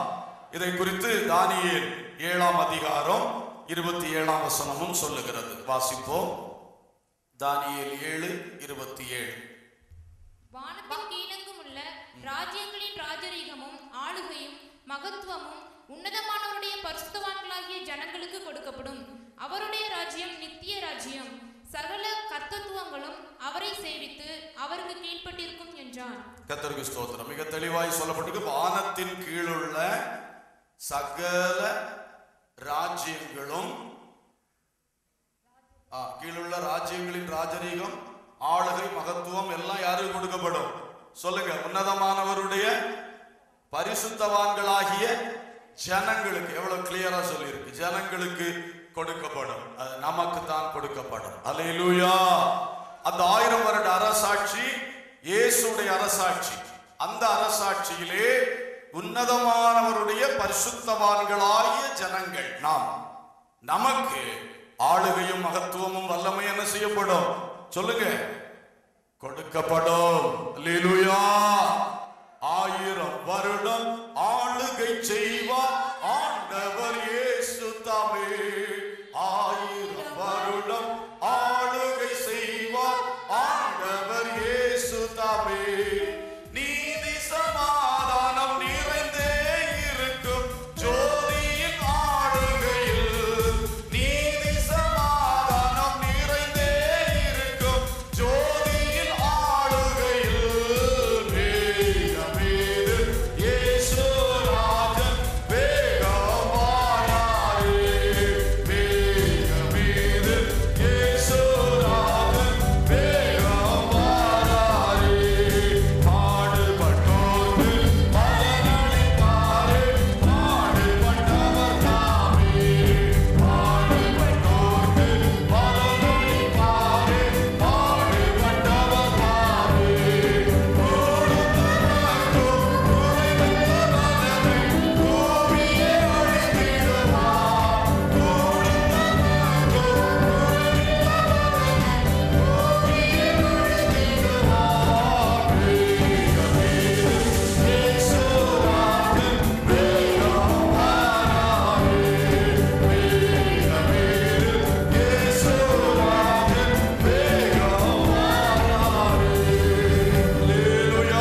இதை குறித்து தானியேல் ஏழாம் அதிகாரம் இருபத்தி ஏழாம் வசனமும் சொல்லுகிறது வாசிப்போம் தானியேல் ஏழு இருபத்தி ஏழு வானத்தின் கீழெங்கும் உள்ள ராஜ்யங்களின் ராஜரீகமும் ஆளுகையும் மகத்துவமும் உன்னதமானவருடைய பரிசுத்தவான்களாகிய ஜனங்களுக்கு கொடுக்கப்படும் அவருடைய ராஜ்யம் நித்திய ராஜ்யம் சகல கர்த்தத்துவங்களும் அவரை சேவித்து அவருக்கு கீழ்ப்பட்டிருக்கும் என்றான் கத்தருக்கு ஸ்தோத்திரம் மிக தெளிவாய் சொல்லப்பட்டிருக்கு வானத்தின் கீழுள்ள சகல ராஜ்யங்களும் ஆ, கீழுள்ள ராஜ்யங்களின் ராஜரீகம் ஆளுகை மகத்துவம் எல்லாம் யாருக்கு கொடுக்கப்படும் சொல்லுங்க உன்னதமானவருடைய பரிசுத்தவான்களாகிய ஜனங்களுக்கு எவ்வளவு கிளியரா சொல்லியிருக்கு ஜனங்களுக்கு கொடுக்கப்படும் அது நமக்கு தான் கொடுக்கப்படும் அல்லேலூயா அந்த ஆயிரம் வருட அரசாட்சி இயேசுடைய அரசாட்சி அந்த அரசாட்சியிலே உன்னதமானவருடைய பரிசுத்தவான்களாகிய ஜனங்கள் நாம் நமக்கு ஆளுகையும் மகத்துவமும் வல்லமை என்ன செய்யப்படும் சொல்லுங்க கொடுக்கப்படும் அல்லேலூயா ஆயிரம் வருடம் ஆளுகை செய்வார் ஆண்டவர் இயேசு தாமே ஆயிரம் வருடம் ஆளுகை செய்வார் ஆண்டவர் இயேசு தாமே நீதி சமாதானம் நிறைந்தே இருக்கும் ஜோதியின் ஆளுகையில் நீதி சமாதானம் நிறைந்தே இருக்கும் ஜோதியின் ஆளுகையில் வேகமேது இயேசுராஜன் வேகமானாரே வேகமேது இயேசுராஜன் வேகமானாரே பாடுபட்டோர்க்கு பலனளித்தாரே பாடுபட்டவர் தாமே பாடுபட்டோர்க்கு பலனளித்தாரே பாடுபட்டவர் தாமே அல்லேலூயா.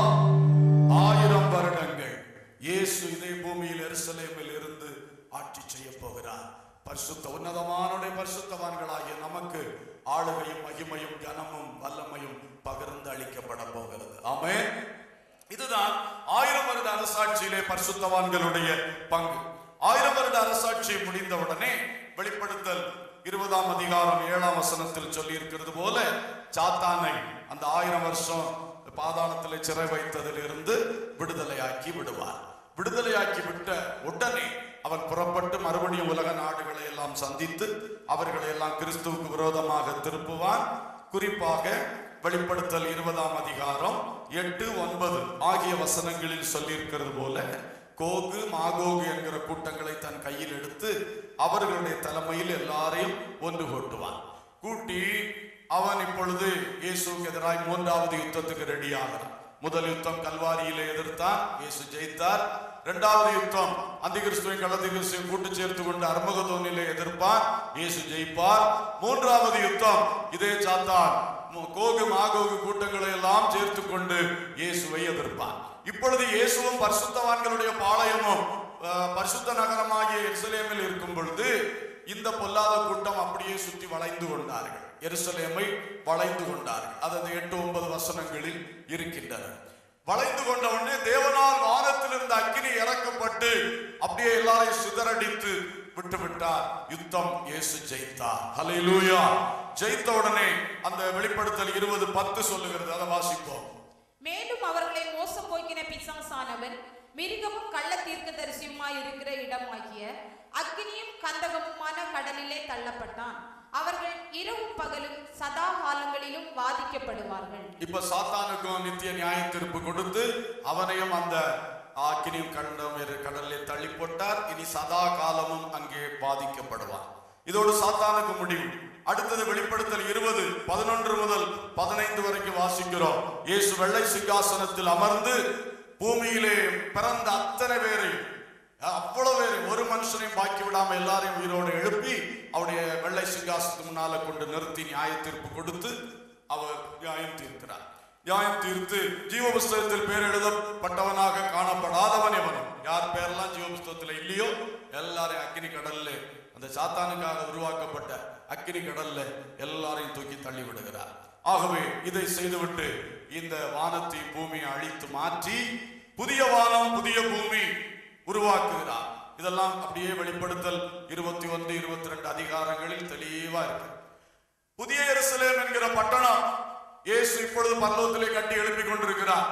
ஆயிரம் வருடங்கள் இயேசு இதே பூமியில் எருசலேமில் இருந்து ஆட்சி செய்ய போகிறார் பரிசுத்த உன்னதமானுடைய பரிசுத்தவான்களாகிய நமக்கு ஆளுகையும் மகிமையும் கனமும் வல்லமையும் பகிர்ந்து அளிக்கப்பட போகிறது ஆமென் இதுதான் ஆயிரம் வருட அரசாட்சியிலே பரிசுத்தவான்களுடைய பங்கு ஆயிரம் வருட அரசாட்சி முடிந்தவுடனே வெளிப்படுத்தல் இருபதாம் அதிகாரம் ஏழாம் வசனத்தில் சொல்லி இருக்கிறது போல சாத்தானை அந்த ஆயிரம் வருஷம் பாதாளத்திலே சிறை வைத்ததிலிருந்து விடுதலையாக்கி விடுவார் விடுதலையாக்கி விட்ட உடனே அவன் புறப்பட்டு மறுபடியும் உலக நாடுகளை எல்லாம் சந்தித்து அவர்களை எல்லாம் கிறிஸ்துவுக்கு விரோதமாக திருப்புவான் குறிப்பாக வெளிப்படுத்தல் இருபதாம் அதிகாரம் எட்டு ஒன்பது ஆகிய வசனங்களில் சொல்லியிருக்கிறது போல கோகு மாகோகு என்கிற கூட்டங்களை தன் கையில் எடுத்து அவர்களுடைய தலைமையில் எல்லாரையும் ஒன்று கூட்டுவான் கூட்டி அவன் இப்பொழுது இயேசுவுக்கு எதிராய் மூன்றாவது யுத்தத்துக்கு ரெடியாகிறான் முதல் யுத்தம் கல்வாரியிலே எதிர்த்தான் இயேசு ஜெயித்தார் இரண்டாவது யுத்தம் அந்திகிறிஸ்துவின் கள்ளதிகிறிஸ்துவையும் கூட்டு சேர்த்து கொண்டு அர்மகதோனிலே எதிர்ப்பான் இயேசு ஜெயிப்பார் மூன்றாவது யுத்தம் இதே சாத்தான் மு- கோகு மாகோகு கூட்டங்களை எல்லாம் சேர்த்து கொண்டு இயேசுவை எதிர்ப்பான் இப்பொழுது இயேசுவும் பரிசுத்தவான்களுடைய பாளையமும் அஹ், பரிசுத்த நகரமாகிய எருசலேமில் இருக்கும் பொழுது இந்த பொல்லாத கூட்டம் அப்படியே சுற்றி வளைந்து கொண்டார்கள் எருசலேமை வளைந்து கொண்டார்கள் அது அந்த எட்டு ஒன்பது வசனங்களில் இருக்கின்றன வளைந்து கொண்ட உடனே தேவனால் வானத்திலிருந்து அக்கினி இறக்கப்பட்டு அப்படியே எல்லாரையும் சிதறடித்து விட்டு விட்டார் யுத்தம் இயேசு ஜெயித்தார் ஹalleluya ஜெயித்த உடனே அந்த வெளிப்படுத்தல் இருபது பத்து சொல்லுகிறது அதை வாசிப்போம் மேலும் அவர்களை மோசம் போக்கின பிசாசானவன் மிருகமும் கள்ள தீர்க்கதரிசியுமாய் இருக்கிற இடமாகிய அக்னியும் கந்தகமுமான கடலிலே தள்ளப்பட்டான் அவர்கள் இரவும் பகலும் சதா காலங்களிலும் வாதிக்கப்படுவார்கள் இப்ப சாத்தானுக்கும் நித்திய நியாய தீர்ப்பு கொடுத்து அவனையும் அந்த ஆக்கினியும் கண்டம் என்ற கடலில் தள்ளி போட்டார் இனி சதா காலமும் அங்கே பாதிக்கப்படுவான் இதோடு சாத்தானுக்கு முடிவு அடுத்தது வெளிப்படுத்தல் இருபது பதினொன்று முதல் பதினைந்து வரைக்கும் வாசிக்கிறோம் இயேசு வெள்ளை சிங்காசனத்தில் அமர்ந்து பூமியிலே பிறந்த அத்தனை பேரையும் அவ்வளவு பேர் ஒரு மனுஷனையும் பாக்கி விடாம எல்லாரையும் உயிரோடு எழுப்பி அவருடைய வெள்ளை சிங்காசனத்துக்கு முன்னால கொண்டு நிறுத்தி நியாய தீர்ப்பு கொடுத்து அவர் நியாயம் தீர்க்கிறார் நியாயம் தீர்த்து ஜீவ புஸ்தகத்தில் பேர் எழுதப்பட்டவனாக காணப்படாதவன் எவனும் யார் பேரெல்லாம் ஜீவ புஸ்தகத்துல இல்லையோ எல்லாரையும் அக்கினி கடல்ல அந்த சாத்தானுக்காக உருவாக்கப்பட்ட அக்கினி கடல்ல எல்லாரையும் தூக்கி தள்ளி விடுகிறார் ஆகவே இதை செய்துவிட்டு இந்த வானத்தை பூமியை அழித்து மாற்றி புதிய வானம் புதிய பூமி உருவாக்குகிறார் இதெல்லாம் அப்படியே வெளிப்படுத்தல் இருபத்தி ஒன்று இருபத்தி ரெண்டு அதிகாரங்களில் தெளிவா இருக்கு புதிய எருசலேம் என்கிற பட்டணம் இயேசு இப்பொழுது பல்லவத்திலே கட்டி எழுப்பிக் கொண்டிருக்கிறார்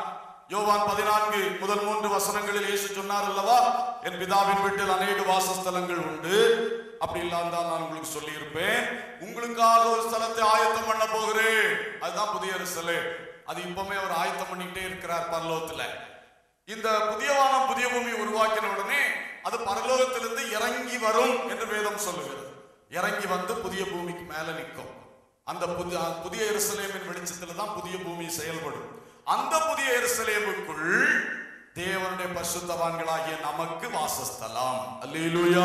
யோவான் பதினான்கு முதல் மூன்று வசனங்களில் இயேசு சொன்னார் அல்லவா என் பிதாவின் வீட்டில் அநேக வாசஸ்தலங்கள் உண்டு அப்படி இல்லாம தான் நான் உங்களுக்கு சொல்லி இருப்பேன் உங்களுக்காக ஒரு ஸ்தலத்தை ஆயத்தம் பண்ண போகிறேன் அதுதான் புதிய அரசலே அது இப்பவுமே அவர் ஆயத்தம் பண்ணிக்கிட்டே இருக்கிறார் பரலோகத்துல இந்த புதிய வானம் புதிய பூமி உருவாக்கின உடனே அது பரலோகத்திலிருந்து இறங்கி வரும் என்று வேதம் சொல்லுகிறது இறங்கி வந்து புதிய பூமிக்கு மேல நிற்கும் அந்த புதிய புதிய எருசலேமின் வெளிச்சத்துல தான் புதிய பூமி செயல்படும் அந்த புதிய எருசலேமுக்குள் தேவனுடைய பரிசுத்தவான்களாகிய நமக்கு வாசஸ்தலம் அல்லேலூயா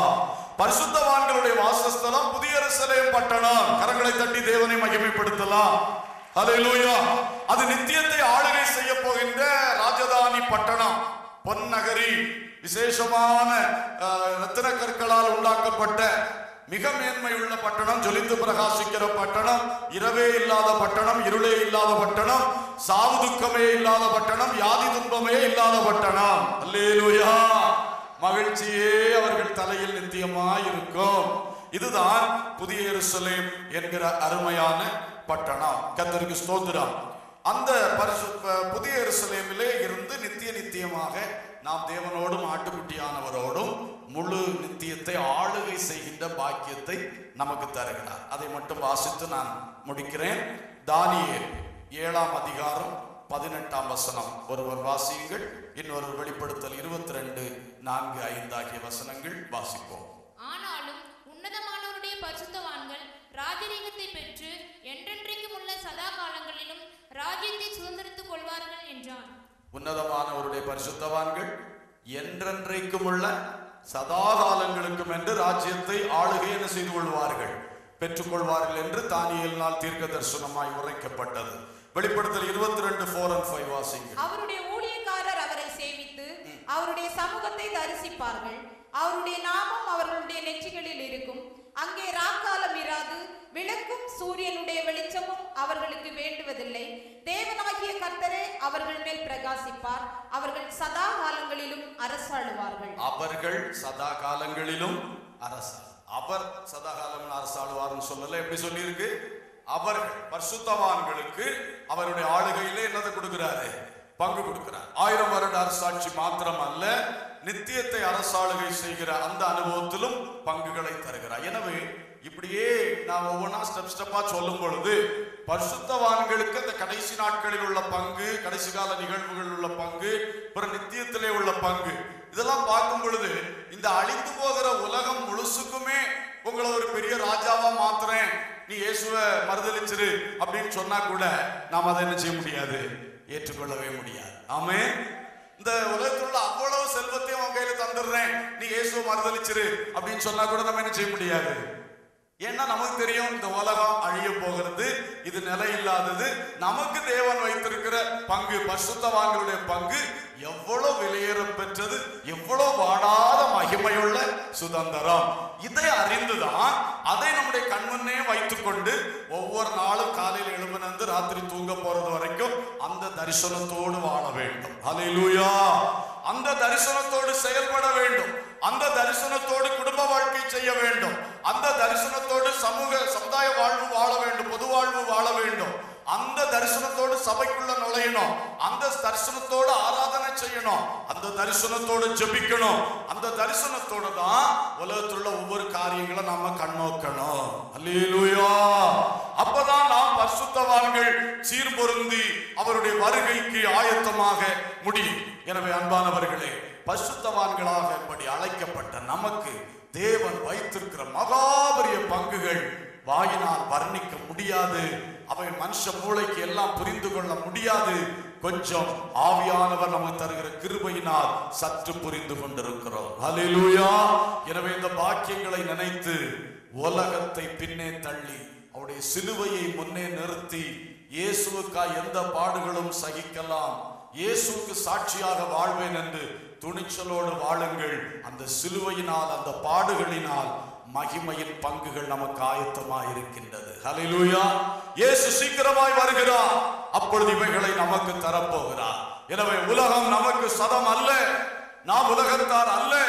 பரிசுத்தவான்களுடைய வாசஸ்தலம் புதிய எருசலேம் பட்டணம் கரங்களை தட்டி தேவனை மகிமைப்படுத்தலாம் அல்லேலூயா அது நித்தியத்தை ஆளுகை செய்ய போகின்ற ராஜதானி பட்டணம் பொன்னகரி விசேஷமான அஹ், ரத்தின கற்களால் உண்டாக்கப்பட்ட மிக மேன்மையுள்ள பட்டணம் ஜொலித்து பிரகாசிக்கிற பட்டணம் இரவே இல்லாத பட்டணம் இருளே இல்லாத பட்டணம் சாவு துக்கமே இல்லாத பட்டணம் யாதி துன்பமே இல்லாத பட்டணம் அல்லேலூயா மகிழ்ச்சியே அவர்கள் தலையில் நித்தியமாய் இருக்கும் இதுதான் புதிய எருசலேம் என்கிற அருமையான பட்டணம் கத்தருக்கு ஸ்தோத்திரம் அந்த பரிசு ப- புதிய எருசலேமிலே இருந்து நித்திய நித்தியமாக நாம் தேவனோடும் ஆட்டுக்குட்டியானவரோடும் முழு நித்தியத்தை ஆளுகை செய்கின்ற பாக்கியத்தை நமக்கு தருகிறார் அதை மட்டும் வாசித்து நான் முடிக்கிறேன் தானியேல் ஏழாம் அதிகாரம் பதினெட்டாம் வசனம் ஒருவர் வாசியுங்கள் இன்னொரு வெளிப்படுத்தல் இருபத்தி ரெண்டு நான்கு ஐந்து ஆகிய வசனங்கள் வாசிப்போம் ஆனாலும் உன்னதமானவருடைய பரிசுத்தவான்கள் ராஜரீகத்தை பெற்று என்றென்றைக்கும் உள்ள சதா காலங்களிலும் ராஜ்யத்தை சுதந்திரித்துக் கொள்வார்கள் என்றான் உன்னதமானவருடைய பரிசுத்தவான்கள் என்றென்றைக்கும் உள்ள சதாகாலங்களுக்கும் என்று ராஜ்யத்தை ஆளுகை என்ன செய்து கொள்வார்கள் பெற்றுக்கொள்வார்கள் என்று தானியல் நாள் தீர்க்க தரிசனமாய் உரைக்கப்பட்டது வெளிப்படுத்தல் இருபத்தி ரெண்டு ஃபோர் அண்ட் ஃபைவ் வாசிங்க அவருடைய ஊழியக்காரர் அவரை சேவித்து அவருடைய சமூகத்தை தரிசிப்பார்கள் அவருடைய நாமம் அவர்களுடைய நெற்றிகளில் இருக்கும் அங்கே ராக்காலம் இராது விளக்கும் சூரியனுடைய வெளிச்சமும் அவர்களுக்கு வேண்டுவதில்லை தேவனாகிய கர்த்தரே அவர்கள் மேல் பிரகாசிப்பார் அவர்கள் சதா காலங்களிலும் அரசாளுவார்கள் அவர்கள் சதா காலங்களிலும் அரசா அவர் சதா காலம் அரசாளுவார்னு சொல்லல எப்படி சொல்லியிருக்கு அவர்கள் பரிசுத்தவான்களுக்கு அவருடைய ஆளுகையிலே என்னதை கொடுக்கிறாரு பங்கு கொடுக்கிறார் ஆயிரம் வருட அரசாட்சி மாத்திரம் அல்ல நித்தியத்தை அரசாளுகை செய்கிற அந்த அனுபவத்திலும் பங்குகளை தருகிறார் எனவே இப்படியே நான் ஒவ்வொன்றா ஸ்டெப் ஸ்டெப்பா சொல்லும் பொழுது பரிசுத்தவான்களுக்கு அந்த கடைசி நாட்களில் உள்ள பங்கு கடைசி கால நிகழ்வுகளில் உள்ள பங்கு அப்புறம் நித்தியத்திலே உள்ள பங்கு இதெல்லாம் பார்க்கும் பொழுது இந்த அழிந்து போகிற உலகம் முழுசுக்குமே உங்களை ஒரு பெரிய ராஜாவா மாத்துறேன் நீ இயேசுவை மறுதலிச்சிரு அப்படின்னு சொன்னா கூட நாம் அதை என்ன செய்ய முடியாது ஏற்றுக்கொள்ளவே முடியாது ஆமே இந்த உலகத்தில் உள்ள அவ்வளவு செல்வத்தையும் உன் கையில தந்துடுறேன் நீ இயேசுவை மறுதலிச்சிரு அப்படின்னு சொன்னா கூட நம்ம என்ன செய்ய முடியாது ஏன்னா நமக்கு தெரியும் இந்த உலகம் அழிய போகிறது இது நிலை இல்லாதது நமக்கு தேவன் வைத்திருக்கிற பங்கு பரிசுத்தவான்களுடைய பங்கு எவ்வளவு விலையேற பெற்றது எவ்வளவு வாடாத மகிமையுள்ள சுதந்திரம் இதை அறிந்துதான் அதை நம்முடைய கண்முன்னே வைத்துக்கொண்டு ஒவ்வொரு நாளும் காலையில் எழும்பினந்து ராத்திரி தூங்க போறது வரைக்கும் அந்த தரிசனத்தோடு வாழ வேண்டும் ஹalleluya அந்த தரிசனத்தோடு செயல்பட வேண்டும் அந்த தரிசனத்தோடு குடும்ப வாழ்க்கை செய்ய வேண்டும் அந்த தரிசனத்தோடு சமூக சமுதாய வாழ்வு வாழ வேண்டும் பொது வாழ்வு வாழ வேண்டும் அந்த தரிசனத்தோடு சபைக்குள்ள நுழையணும் அந்த தரிசனத்தோடு ஆராதனை செய்யணும் அந்த தரிசனத்தோடு ஜெபிக்கணும் அந்த தரிசனத்தோடு தான் உலகத்துள்ள ஒவ்வொரு காரியங்களை நாம கண்ணோக்கணும் அல்லேலூயா அப்பதான் நாம் பரிசுத்தவான்கள் சீர்பொருந்தி அவருடைய வருகைக்கு ஆயத்தமாக முடியும் எனவே அன்பானவர்களே பரிசுத்தவான்களாக இப்படி அழைக்கப்பட்ட நமக்கு தேவன் வைத்திருக்கிற மகாபரிய பங்குகள் வாயினால் வர்ணிக்க முடியாது அவை மனுஷ மூளைக்கு எல்லாம் புரிந்து கொள்ள முடியாது கொஞ்சம் ஆவியானவர் நமக்கு தருகிற கிருபையினால் சற்று புரிந்து கொண்டிருக்கிறோம் ஹalleluya எனவே இந்த பாக்கியங்களை நினைத்து உலகத்தை பின்னே தள்ளி அவருடைய சிலுவையை முன்னே நிறுத்தி இயேசுவுக்காய் எந்த பாடுகளும் சகிக்கலாம் இயேசுவுக்கு சாட்சியாக வாழ்வேன் என்று துணிச்சலோடு வாழுங்கள் அந்த சிலுவையினால் அந்த பாடுகளினால் மகிமையின் பங்குகள் நமக்கு ஆயத்தமாய் இருக்கின்றது ஹalleluya இயேசு சீக்கிரமாய் வருகிறார் அப்பொழுது இவைகளை நமக்கு தரப்போகிறார் எனவே உலகம் நமக்கு சதம் அல்ல நாம் உலகத்தார் அல்ல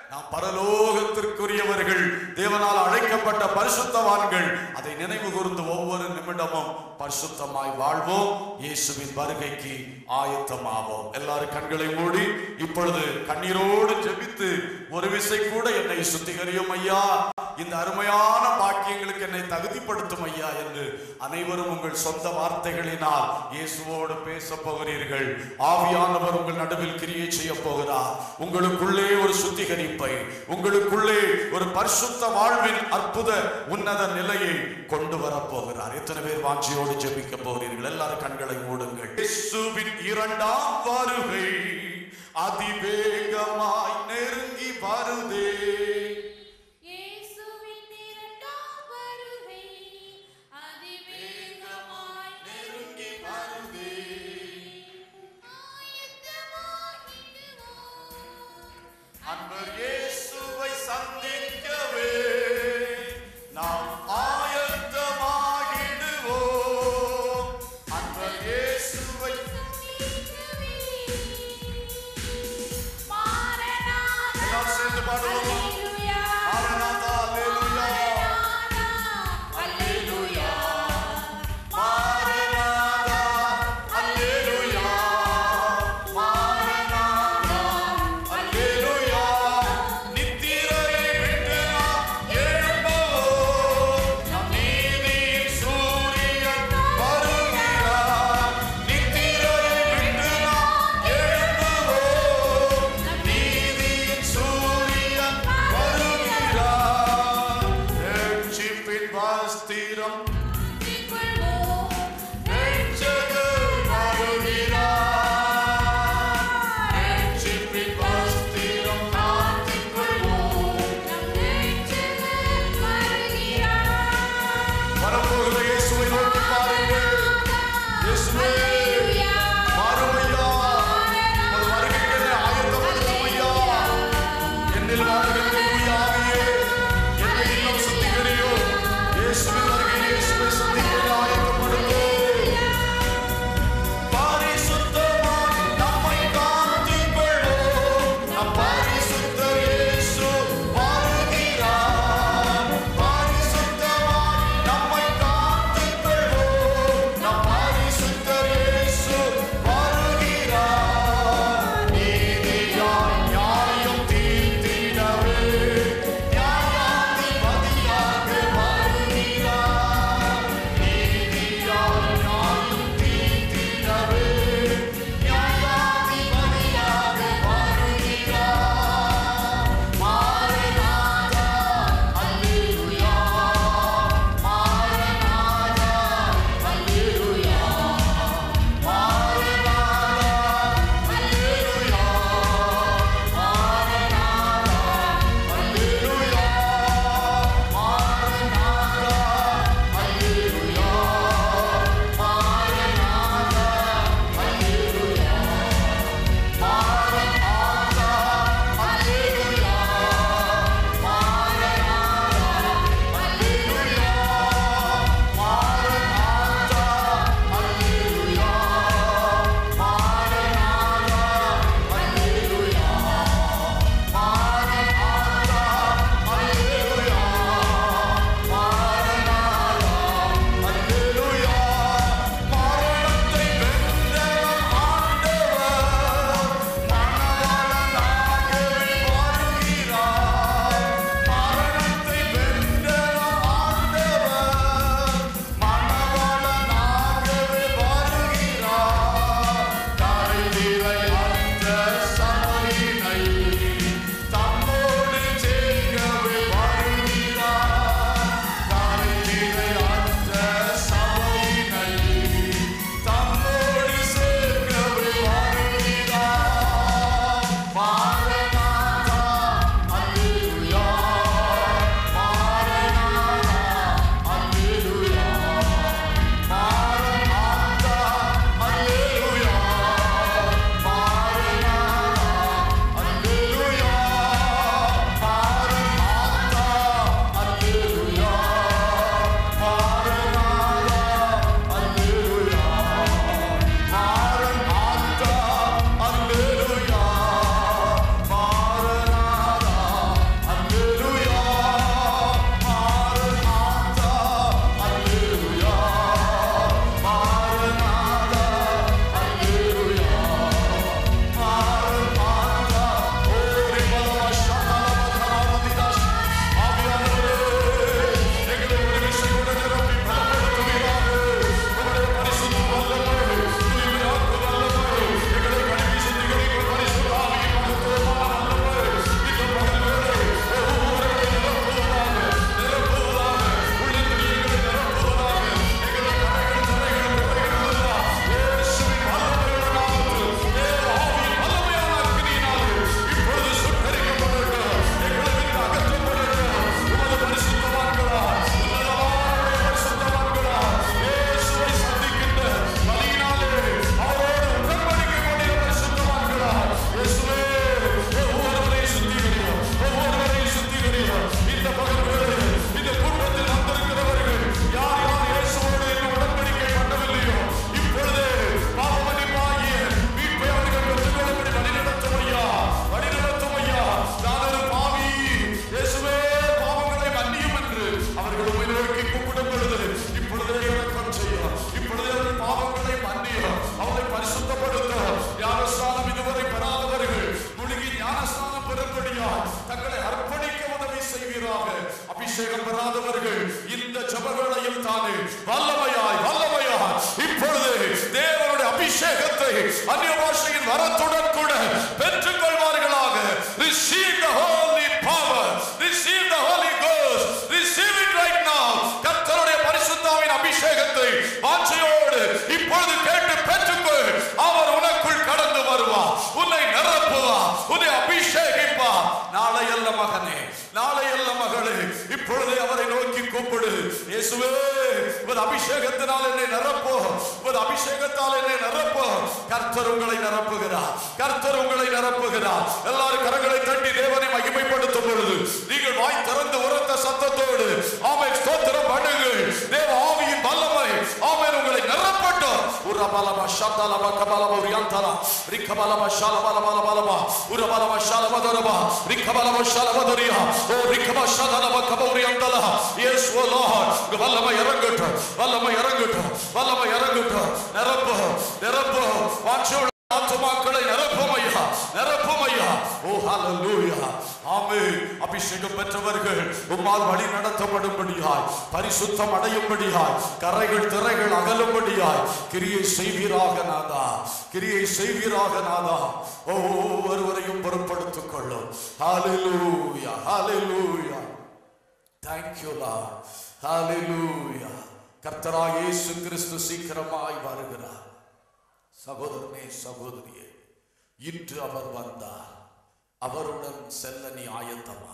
நாம் பரலோகத்திற்குரியவர்கள் தேவனால் அழைக்கப்பட்ட பரிசுத்தவான்கள் அதை நினைவு கூர்ந்து ஒவ்வொரு நிமிடமும் பரிசுத்தமாய் வாழ்வோம் இயேசுவின் வருகைக்கு ஆயத்தமாவோம் எல்லாரும் கண்களை மூடி இப்பொழுது கண்ணீரோடு ஜெபித்து ஒரு விசை கூட என்னை சுத்திகரியும் ஐயா இந்த அருமையான பாக்கியங்களுக்கு என்னை தகுதிப்படுத்தும் ஐயா என்று அனைவரும் உங்கள் சொந்த வார்த்தைகளினால் இயேசுவோடு பேச போகிறீர்கள் ஆவியானவர் உங்கள் நடுவில் கிரியை செய்ய போகிறார் உங்களுக்குள்ளே ஒரு சுத்திகரிப்பை உங்களுக்குள்ளே ஒரு பரிசுத்த வாழ்வின் அற்புத உன்னத நிலையை கொண்டு வர போகிறார் எத்தனை பேர் வாஞ்சியோடு ஜெபிக்க போகிறீர்கள் எல்லாரும் கண்களை மூடுங்கள் இயேசுவின் இரண்டாம் வருகை அதிவேகமாய் நெருங்கி வருதே இயேசுவின் இரண்டாம் வருகை அதிவேகமாய் நெருங்கி வருதே. ஆயத்தமாகிடுவோம். அன்பர் இயேசுவை சந்திக்கவே நாம் ஆயத்தமாகிடுவோம் அன்பர் இயேசுவை மாறனாக எல்லாரும் சேர்ந்து பாடுவோமா அல்லேலூயா இந்த ஜபங்களையும் தானே வல்லமையாய் வல்லமையாய் இப்பொழுது தேவனுடைய அபிஷேகத்தை அந்நிய பாஷையின் வரத்துடன் கூட பெற்றுக் கொள்வார்களாக receive the holy power receive the holy ghost receive it right now கர்த்தருடைய பரிசுத்தாவின் அபிஷேகத்தை வாஞ்சையோடு இப்பொழுது கேட்டு பெற்றுக்கொள் அவர் உனக்குள் கடந்து வருவார் உன்னை நிரப்புவார் உன்னை அபிஷேகிப்பார் நாளை அல்ல மகனே நாளை அல்ல மகளே இப்பொழுது அவரை நோக்கி கூப்பிடு இயேசுவே உமது அபிஷேகத்தினால் என்னை நிரப்போ உமது அபிஷேகத்தால் என்னை நிரப்போ கர்த்தர் உங்களை நிரப்புகிறார் கர்த்தர் உங்களை நிரப்புகிறார் எல்லாரும் கரங்களை தட்டி தேவனை மகிமைப்படுத்தும் பொழுது நீங்கள் வாய் திறந்து உரத்த சத்தத்தோடு ஆமை ஸ்தோத்திரம் பண்ணுங்கள் தேவ ஆவியின் வல்லமை ஆமை உங்களை நிரப்பட்டும் உரபலம ஷத்தலம கபலம உரியந்தல ரிக்கபலம ஷலபலமல பலம உரபலம ஷலபதரப ரிக்கபலம ஷலபதரியா ஓ ரிக்கப ஷதலம கபௌரியந்தல எஸ் ஓ லார்ட் உங்க வல்லமை இறங்கட்டும் வல்லமை இறங்கட்டும் வல்லமை இறங்கட்டும் நிரப்பு நிரப்பு வாஞ்சோடு ஆத்துமாக்களை நிரப்பும் ஐயா நிரப்பும் ஐயா ஓ ஹalleluya ஆமென் அபிஷேகம் பெற்றவர்கள் உம்மால் வழி நடத்தப்படும்படியாய் பரிசுத்தம் அடையும்படியாய் கரைகள் திரைகள் அகலும்படியாய் கிரியை செய்வீராக நாதா கிரியை செய்வீராக நாதா ஓ ஒருவரையும் பொறுப்படுத்திக் கொள்ளும் ஹalleluya ஹalleluya Thank you, Lord. Hallelujah. கர்த்தராய் இயேசு கிறிஸ்து சீக்கிரமாய் வருகிறார் சகோதரனே சகோதரியே இன்று அவர் வந்தார் அவருடன் செல்ல நீ ஆயத்தமா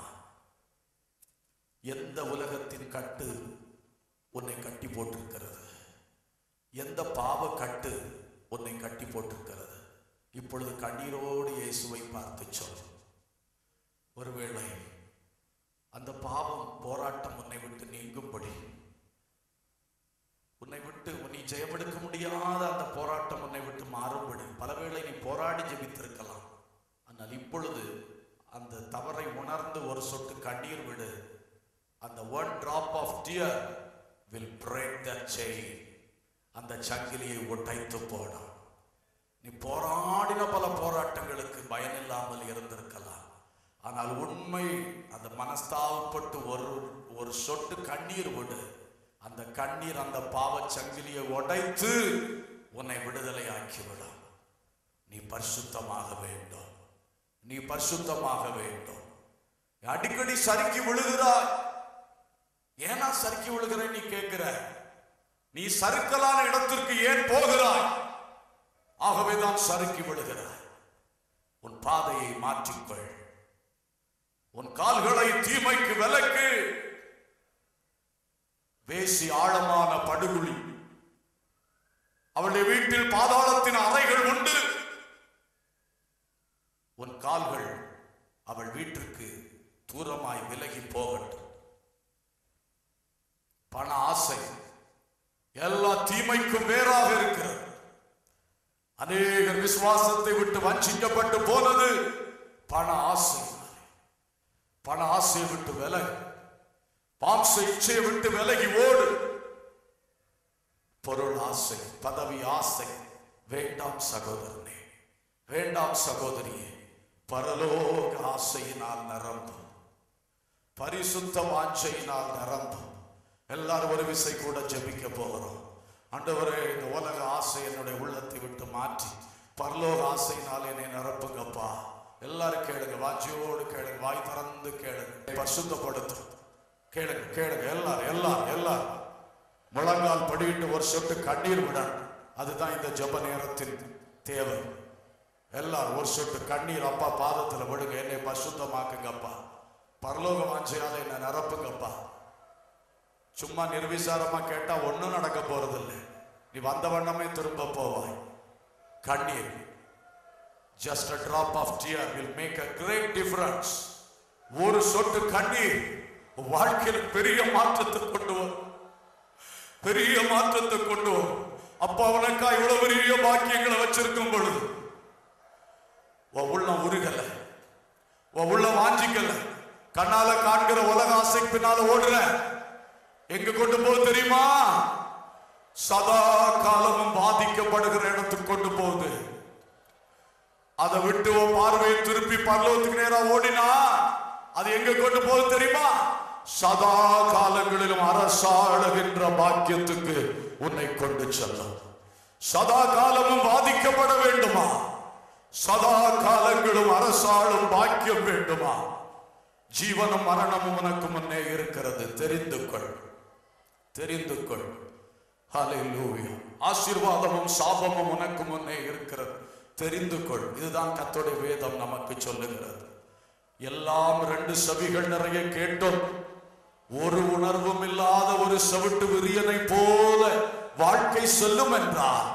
எந்த உலகத்தின் கட்டு உன்னை கட்டி போட்டிருக்கிறது எந்த பாவ கட்டு உன்னை கட்டி போட்டிருக்கிறது இப்பொழுது கண்ணீரோடு இயேசுவை பார்த்து சொல் ஒருவேளை அந்த பாவம் போராட்டம் உன்னை விட்டு நீங்கும்படி உன்னை விட்டு நீ ஜெயமெடுக்க முடியாத அந்த போராட்டம் உன்னை விட்டு மாறும்படி பலவேளை நீ போராடி ஜெபித்திருக்கலாம் ஆனால் இப்பொழுது அந்த தவறை உணர்ந்து ஒரு சொட்டு கண்ணீர் விடு அந்த one drop of tear will break the chain அந்த சங்கிலியை உடைத்து போடும் நீ போராடின பல போராட்டங்களுக்கு பயனில்லாமல் இருந்திருக்கலாம் ஆனால் உண்மை அந்த மனஸ்தாபப்பட்டு ஒரு ஒரு சொட்டு கண்ணீர் விடு அந்த கண்ணீர் அந்த பாவச் சங்கிலியை உடைத்து உன்னை விடுதலை ஆக்கிவிடும் நீ பரிசுத்தமாக வேண்டும் நீ பரிசுத்தமாக வேண்டும் அடிக்கடி சறுக்கி விழுகிறாய் ஏனா சறுக்கி விழுகிற நீ கேட்கிற நீ சறுக்கலான இடத்திற்கு ஏன் போகிறாய் ஆகவே தான் சறுக்கி விடுகிறாய் உன் பாதையை மாற்றிக்கொள் உன் கால்களை தீமைக்கு விலக்கு வேசி ஆழமான படுகுழி அவளுடைய வீட்டில் பாதாளத்தின் அறைகள் உண்டு உன் கால்கள் அவள் வீட்டிற்கு தூரமாய் விலகி போகட்டும் பண ஆசை எல்லா தீமைக்கும் வேறாக இருக்கிறது அநேகர் விசுவாசத்தை விட்டு வஞ்சிக்கப்பட்டு போனது பண ஆசை பண ஆசையை விட்டு விலகு மாம்ச இச்சையை விட்டு விலகி ஓடு பொருள் ஆசை பதவி ஆசை வேண்டாம் சகோதரனே வேண்டாம் சகோதரியே பரலோக ஆசையினால் நிரம்பும் பரிசுத்த வாஞ்சையினால் நிரம்பும் எல்லாரும் ஒரு விசை கூட ஜெபிக்க போகிறோம் ஆண்டவரே இந்த உலக ஆசை என்னுடைய உள்ளத்தை விட்டு மாற்றி பரலோக ஆசையினால் என்னை நிரப்புங்கப்பா எல்லாரும் கேளுங்க வாஞ்சியோடு கேளுங்க வாய் திறந்து கேளுங்க பரிசுத்தப்படுத்தும் கேளுங்க கேளுங்க எல்லாரும் எல்லாரும் எல்லாரும் முழங்கால் படியிட்டு ஒரு சொட்டு கண்ணீர் விடணும் அதுதான் இந்த ஜெப நேரத்தின் தேவை எல்லாரும் ஒரு சொட்டு கண்ணீர் அப்பா பாதத்துல விடுங்க என்னை பசுத்தமாக்குங்கப்பா பரலோக வாஞ்சையால என்னை நிரப்புங்கப்பா சும்மா நிர்விசாரமா கேட்டா ஒண்ணும் நடக்க போறதில்லை நீ வந்த வண்ணமே திரும்ப போவாய் கண்ணீர் just a drop of tear will make a great difference ஒரு சொட்டு கண்ணீர் உன் வாழ்க்கையில் பெரிய மாற்றத்தை கொண்டு வரும் பெரிய மாற்றத்தை கொண்டு வரும் அப்பா உனக்கா இவ்வளவு பெரிய பாக்கியங்களை வச்சிருக்கும் பொழுது உன் உள்ளம் உருகல உன் உள்ளம் வாஞ்சிக்கல கண்ணால காண்கிற உலக ஆசை பின்னால ஓடுற எங்க கொண்டு போக தெரியுமா சதா காலமும் பாதிக்கப்படுகிற இடத்துக்கு கொண்டு போகுது அதை விட்டு உன் பார்வையை திருப்பி பரலோகத்துக்கு நேரா ஓடினா அது எங்க கொண்டு போகுது தெரியுமா சதா காலங்களிலும் அரசாளுகின்ற பாக்கியத்துக்கு உன்னை கொண்டு செல்லும் சதா காலமும் பாதிக்கப்பட வேண்டுமா சதா காலங்களும் அரசாளும் பாக்கியம் வேண்டுமா ஜீவனும் மரணமும் உனக்கு முன்னே இருக்கிறது தெரிந்து கொள் தெரிந்து கொள் ஹalleluya ஆசீர்வாதமும் சாபமும் உனக்கு முன்னே இருக்கிறது தெரிந்து கொள் இதுதான் கர்த்தருடைய வேதம் நமக்கு சொல்லுகிறது எல்லாம் ரெண்டு செவிகள் நிறைய கேட்டோம் ஒரு உணர்வும் இல்லாத ஒரு செவிட்டு விரியனை போல வாழ்க்கை செல்லும் என்றார்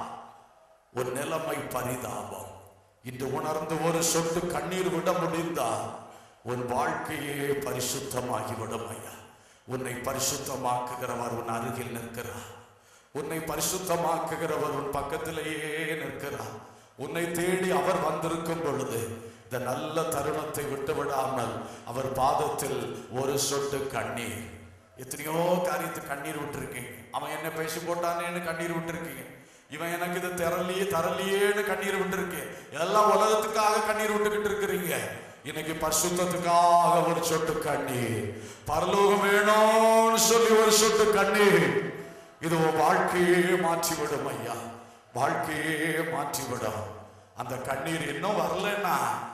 ஒரு நிலைமை பரிதாபம் இன்று உணர்ந்து ஒரு சொட்டு கண்ணீர் விட முடிந்தால் உன் வாழ்க்கையே பரிசுத்தமாகிவிடும் ஐயா உன்னை பரிசுத்தமாக்குகிறவர் உன் அருகில் நிற்கிறார் உன்னை பரிசுத்தமாக்குகிறவர் உன் பக்கத்திலேயே நிற்கிறார் உன்னை தேடி அவர் வந்திருக்கும் பொழுது இந்த நல்ல தருணத்தை விட்டு விடாமல் அவர் பாதத்தில் ஒரு சொட்டு கண்ணீர் எத்தனையோ காரியத்துக்கு கண்ணீர் விட்டுருக்கீங்க அவன் என்ன பேசி போட்டானேன்னு கண்ணீர் விட்டுருக்கீங்க இவன் எனக்கு இது தரலையே தரலையேன்னு கண்ணீர் விட்டுருக்கேன் எல்லாம் உலகத்துக்காக கண்ணீர் விட்டுக்கிட்டு இருக்கிறீங்க இன்னைக்கு பரிசுத்தத்துக்காக ஒரு சொட்டு கண்ணீர் பரலோகம் வேணும்னு சொல்லி ஒரு சொட்டு கண்ணீர் இது உன் வாழ்க்கையே மாற்றிவிடும் ஐயா வாழ்க்கையே மாற்றிவிடும் அந்த கண்ணீர் இன்னும் வரலன்னா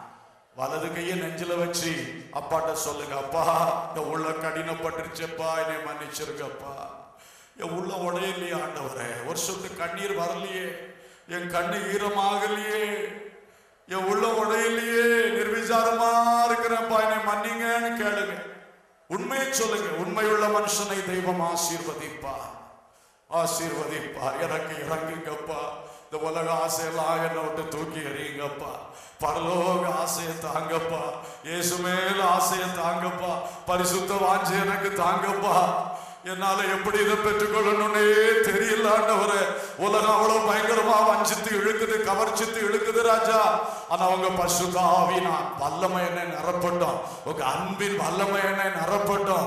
வலது கையை நெஞ்சில வச்சு அப்பாட்ட சொல்லுங்க அப்பா இந்த உள்ள கடினப்பட்டுருச்சப்பா என்னை மன்னிச்சிருங்கப்பா என் உள்ள உடையலையே ஆண்டவரே ஒரு சொட்டு கண்ணீர் வரலையே என் கண்ணு ஈரமாகலையே என் உள்ள உடையலையே நிர்விசாரமா இருக்கிறப்பா என்னை மன்னிங்கன்னு கேளுங்க உண்மையை சொல்லுங்க உண்மையுள்ள மனுஷனை தெய்வம் ஆசீர்வதிப்பா ஆசீர்வதிப்பா எனக்கு இறங்குங்கப்பா இந்த உலக ஆசையெல்லாம் என்னை விட்டு தூக்கி எறியுங்கப்பா பரலோக ஆசையை தாங்கப்பா இயேசு மேல ஆசையை தாங்கப்பா பரிசுத்த வாஞ்சை எனக்கு தாங்கப்பா என்னால எப்படி இதை பெற்றுக்கொள்ளணும்னே தெரியல ஆண்டவரே உலகம் அவ்வளவு பயங்கரமா வஞ்சித்து இழுக்குது கவர்ச்சித்து இழுக்குது ராஜா ஆனா உங்க பசுதாவினா வல்லமை என்ன நிரப்பட்டோம் உங்க அன்பின் வல்லமை என்ன நிரப்பட்டோம்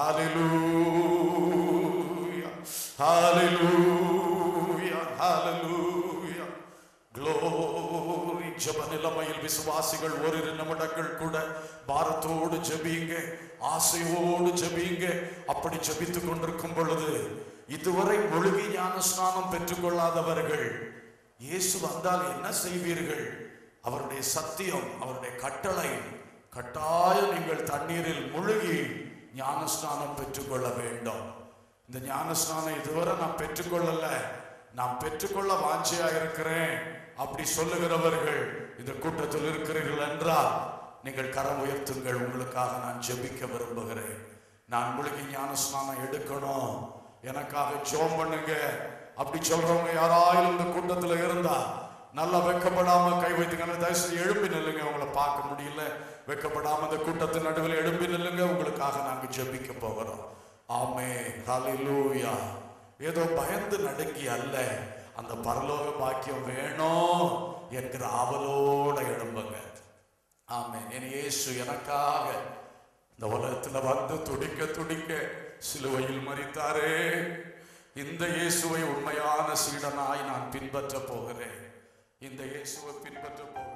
ஹalleluya ஹalleluya ஹalleluya glory ஜெப நிலைமையில் விசுவாசிகள் ஓரிரு நிமிடங்கள் கூட பாரத்தோடு ஜெபிங்க ஆசையோடு ஜெபிங்க அப்படி ஜெபித்துக் கொண்டிருக்கும் பொழுது இதுவரை ஒழுகி ஞான ஸ்நானம் பெற்றுக்கொள்ளாதவர்கள் இயேசு வந்தால் என்ன செய்வீர்கள் அவருடைய சத்தியம் அவருடைய கட்டளை கட்டாயம் நீங்கள் தண்ணீரில் முழுகி ஞானஸ்நானம் பெற்றுக்கொள்ள வேண்டும் இந்த ஞானஸ்நானம் இதுவரை நான் பெற்றுக்கொள்ளல நான் பெற்றுக்கொள்ள வாஞ்சையா இருக்கிறேன் அப்படி சொல்லுகிறவர்கள் இந்த கூட்டத்தில் இருக்கிறீர்கள் என்றால் நீங்கள் கரம் உயர்த்துங்கள் உங்களுக்காக நான் ஜெபிக்க விரும்புகிறேன் நான் முழுகி ஞானஸ்நானம் எடுக்கணும் எனக்காக ஜோம் பண்ணுங்க அப்படி சொல்றவங்க யாராயும் இந்த கூட்டத்தில் இருந்தா நல்லா வெக்கப்படாம கை வைத்துங்க தயவுசெய்து எழும்பி நில்லுங்க உங்களை பார்க்க முடியல வெக்கப்படாம இந்த கூட்டத்தின் நடுவில் எழும்பி நில்லுங்க உங்களுக்காக நாங்க ஜெபிக்க போகிறோம் ஆமே ஹalleluya ஏதோ பயந்து நடுங்கி அல்ல அந்த பரலோக பாக்கியம் வேணும் என்கிற ஆவலோட எழும்புங்க ஆமே என் இயேசு எனக்காக இந்த உலகத்துல வந்து துடிக்க துடிக்க சிலுவையில் மறித்தாரே இந்த இயேசுவை உண்மையான சீடனாய் நான் பின்பற்ற போகிறேன் இந்த இயேசுவை பின்பற்ற போகிறேன்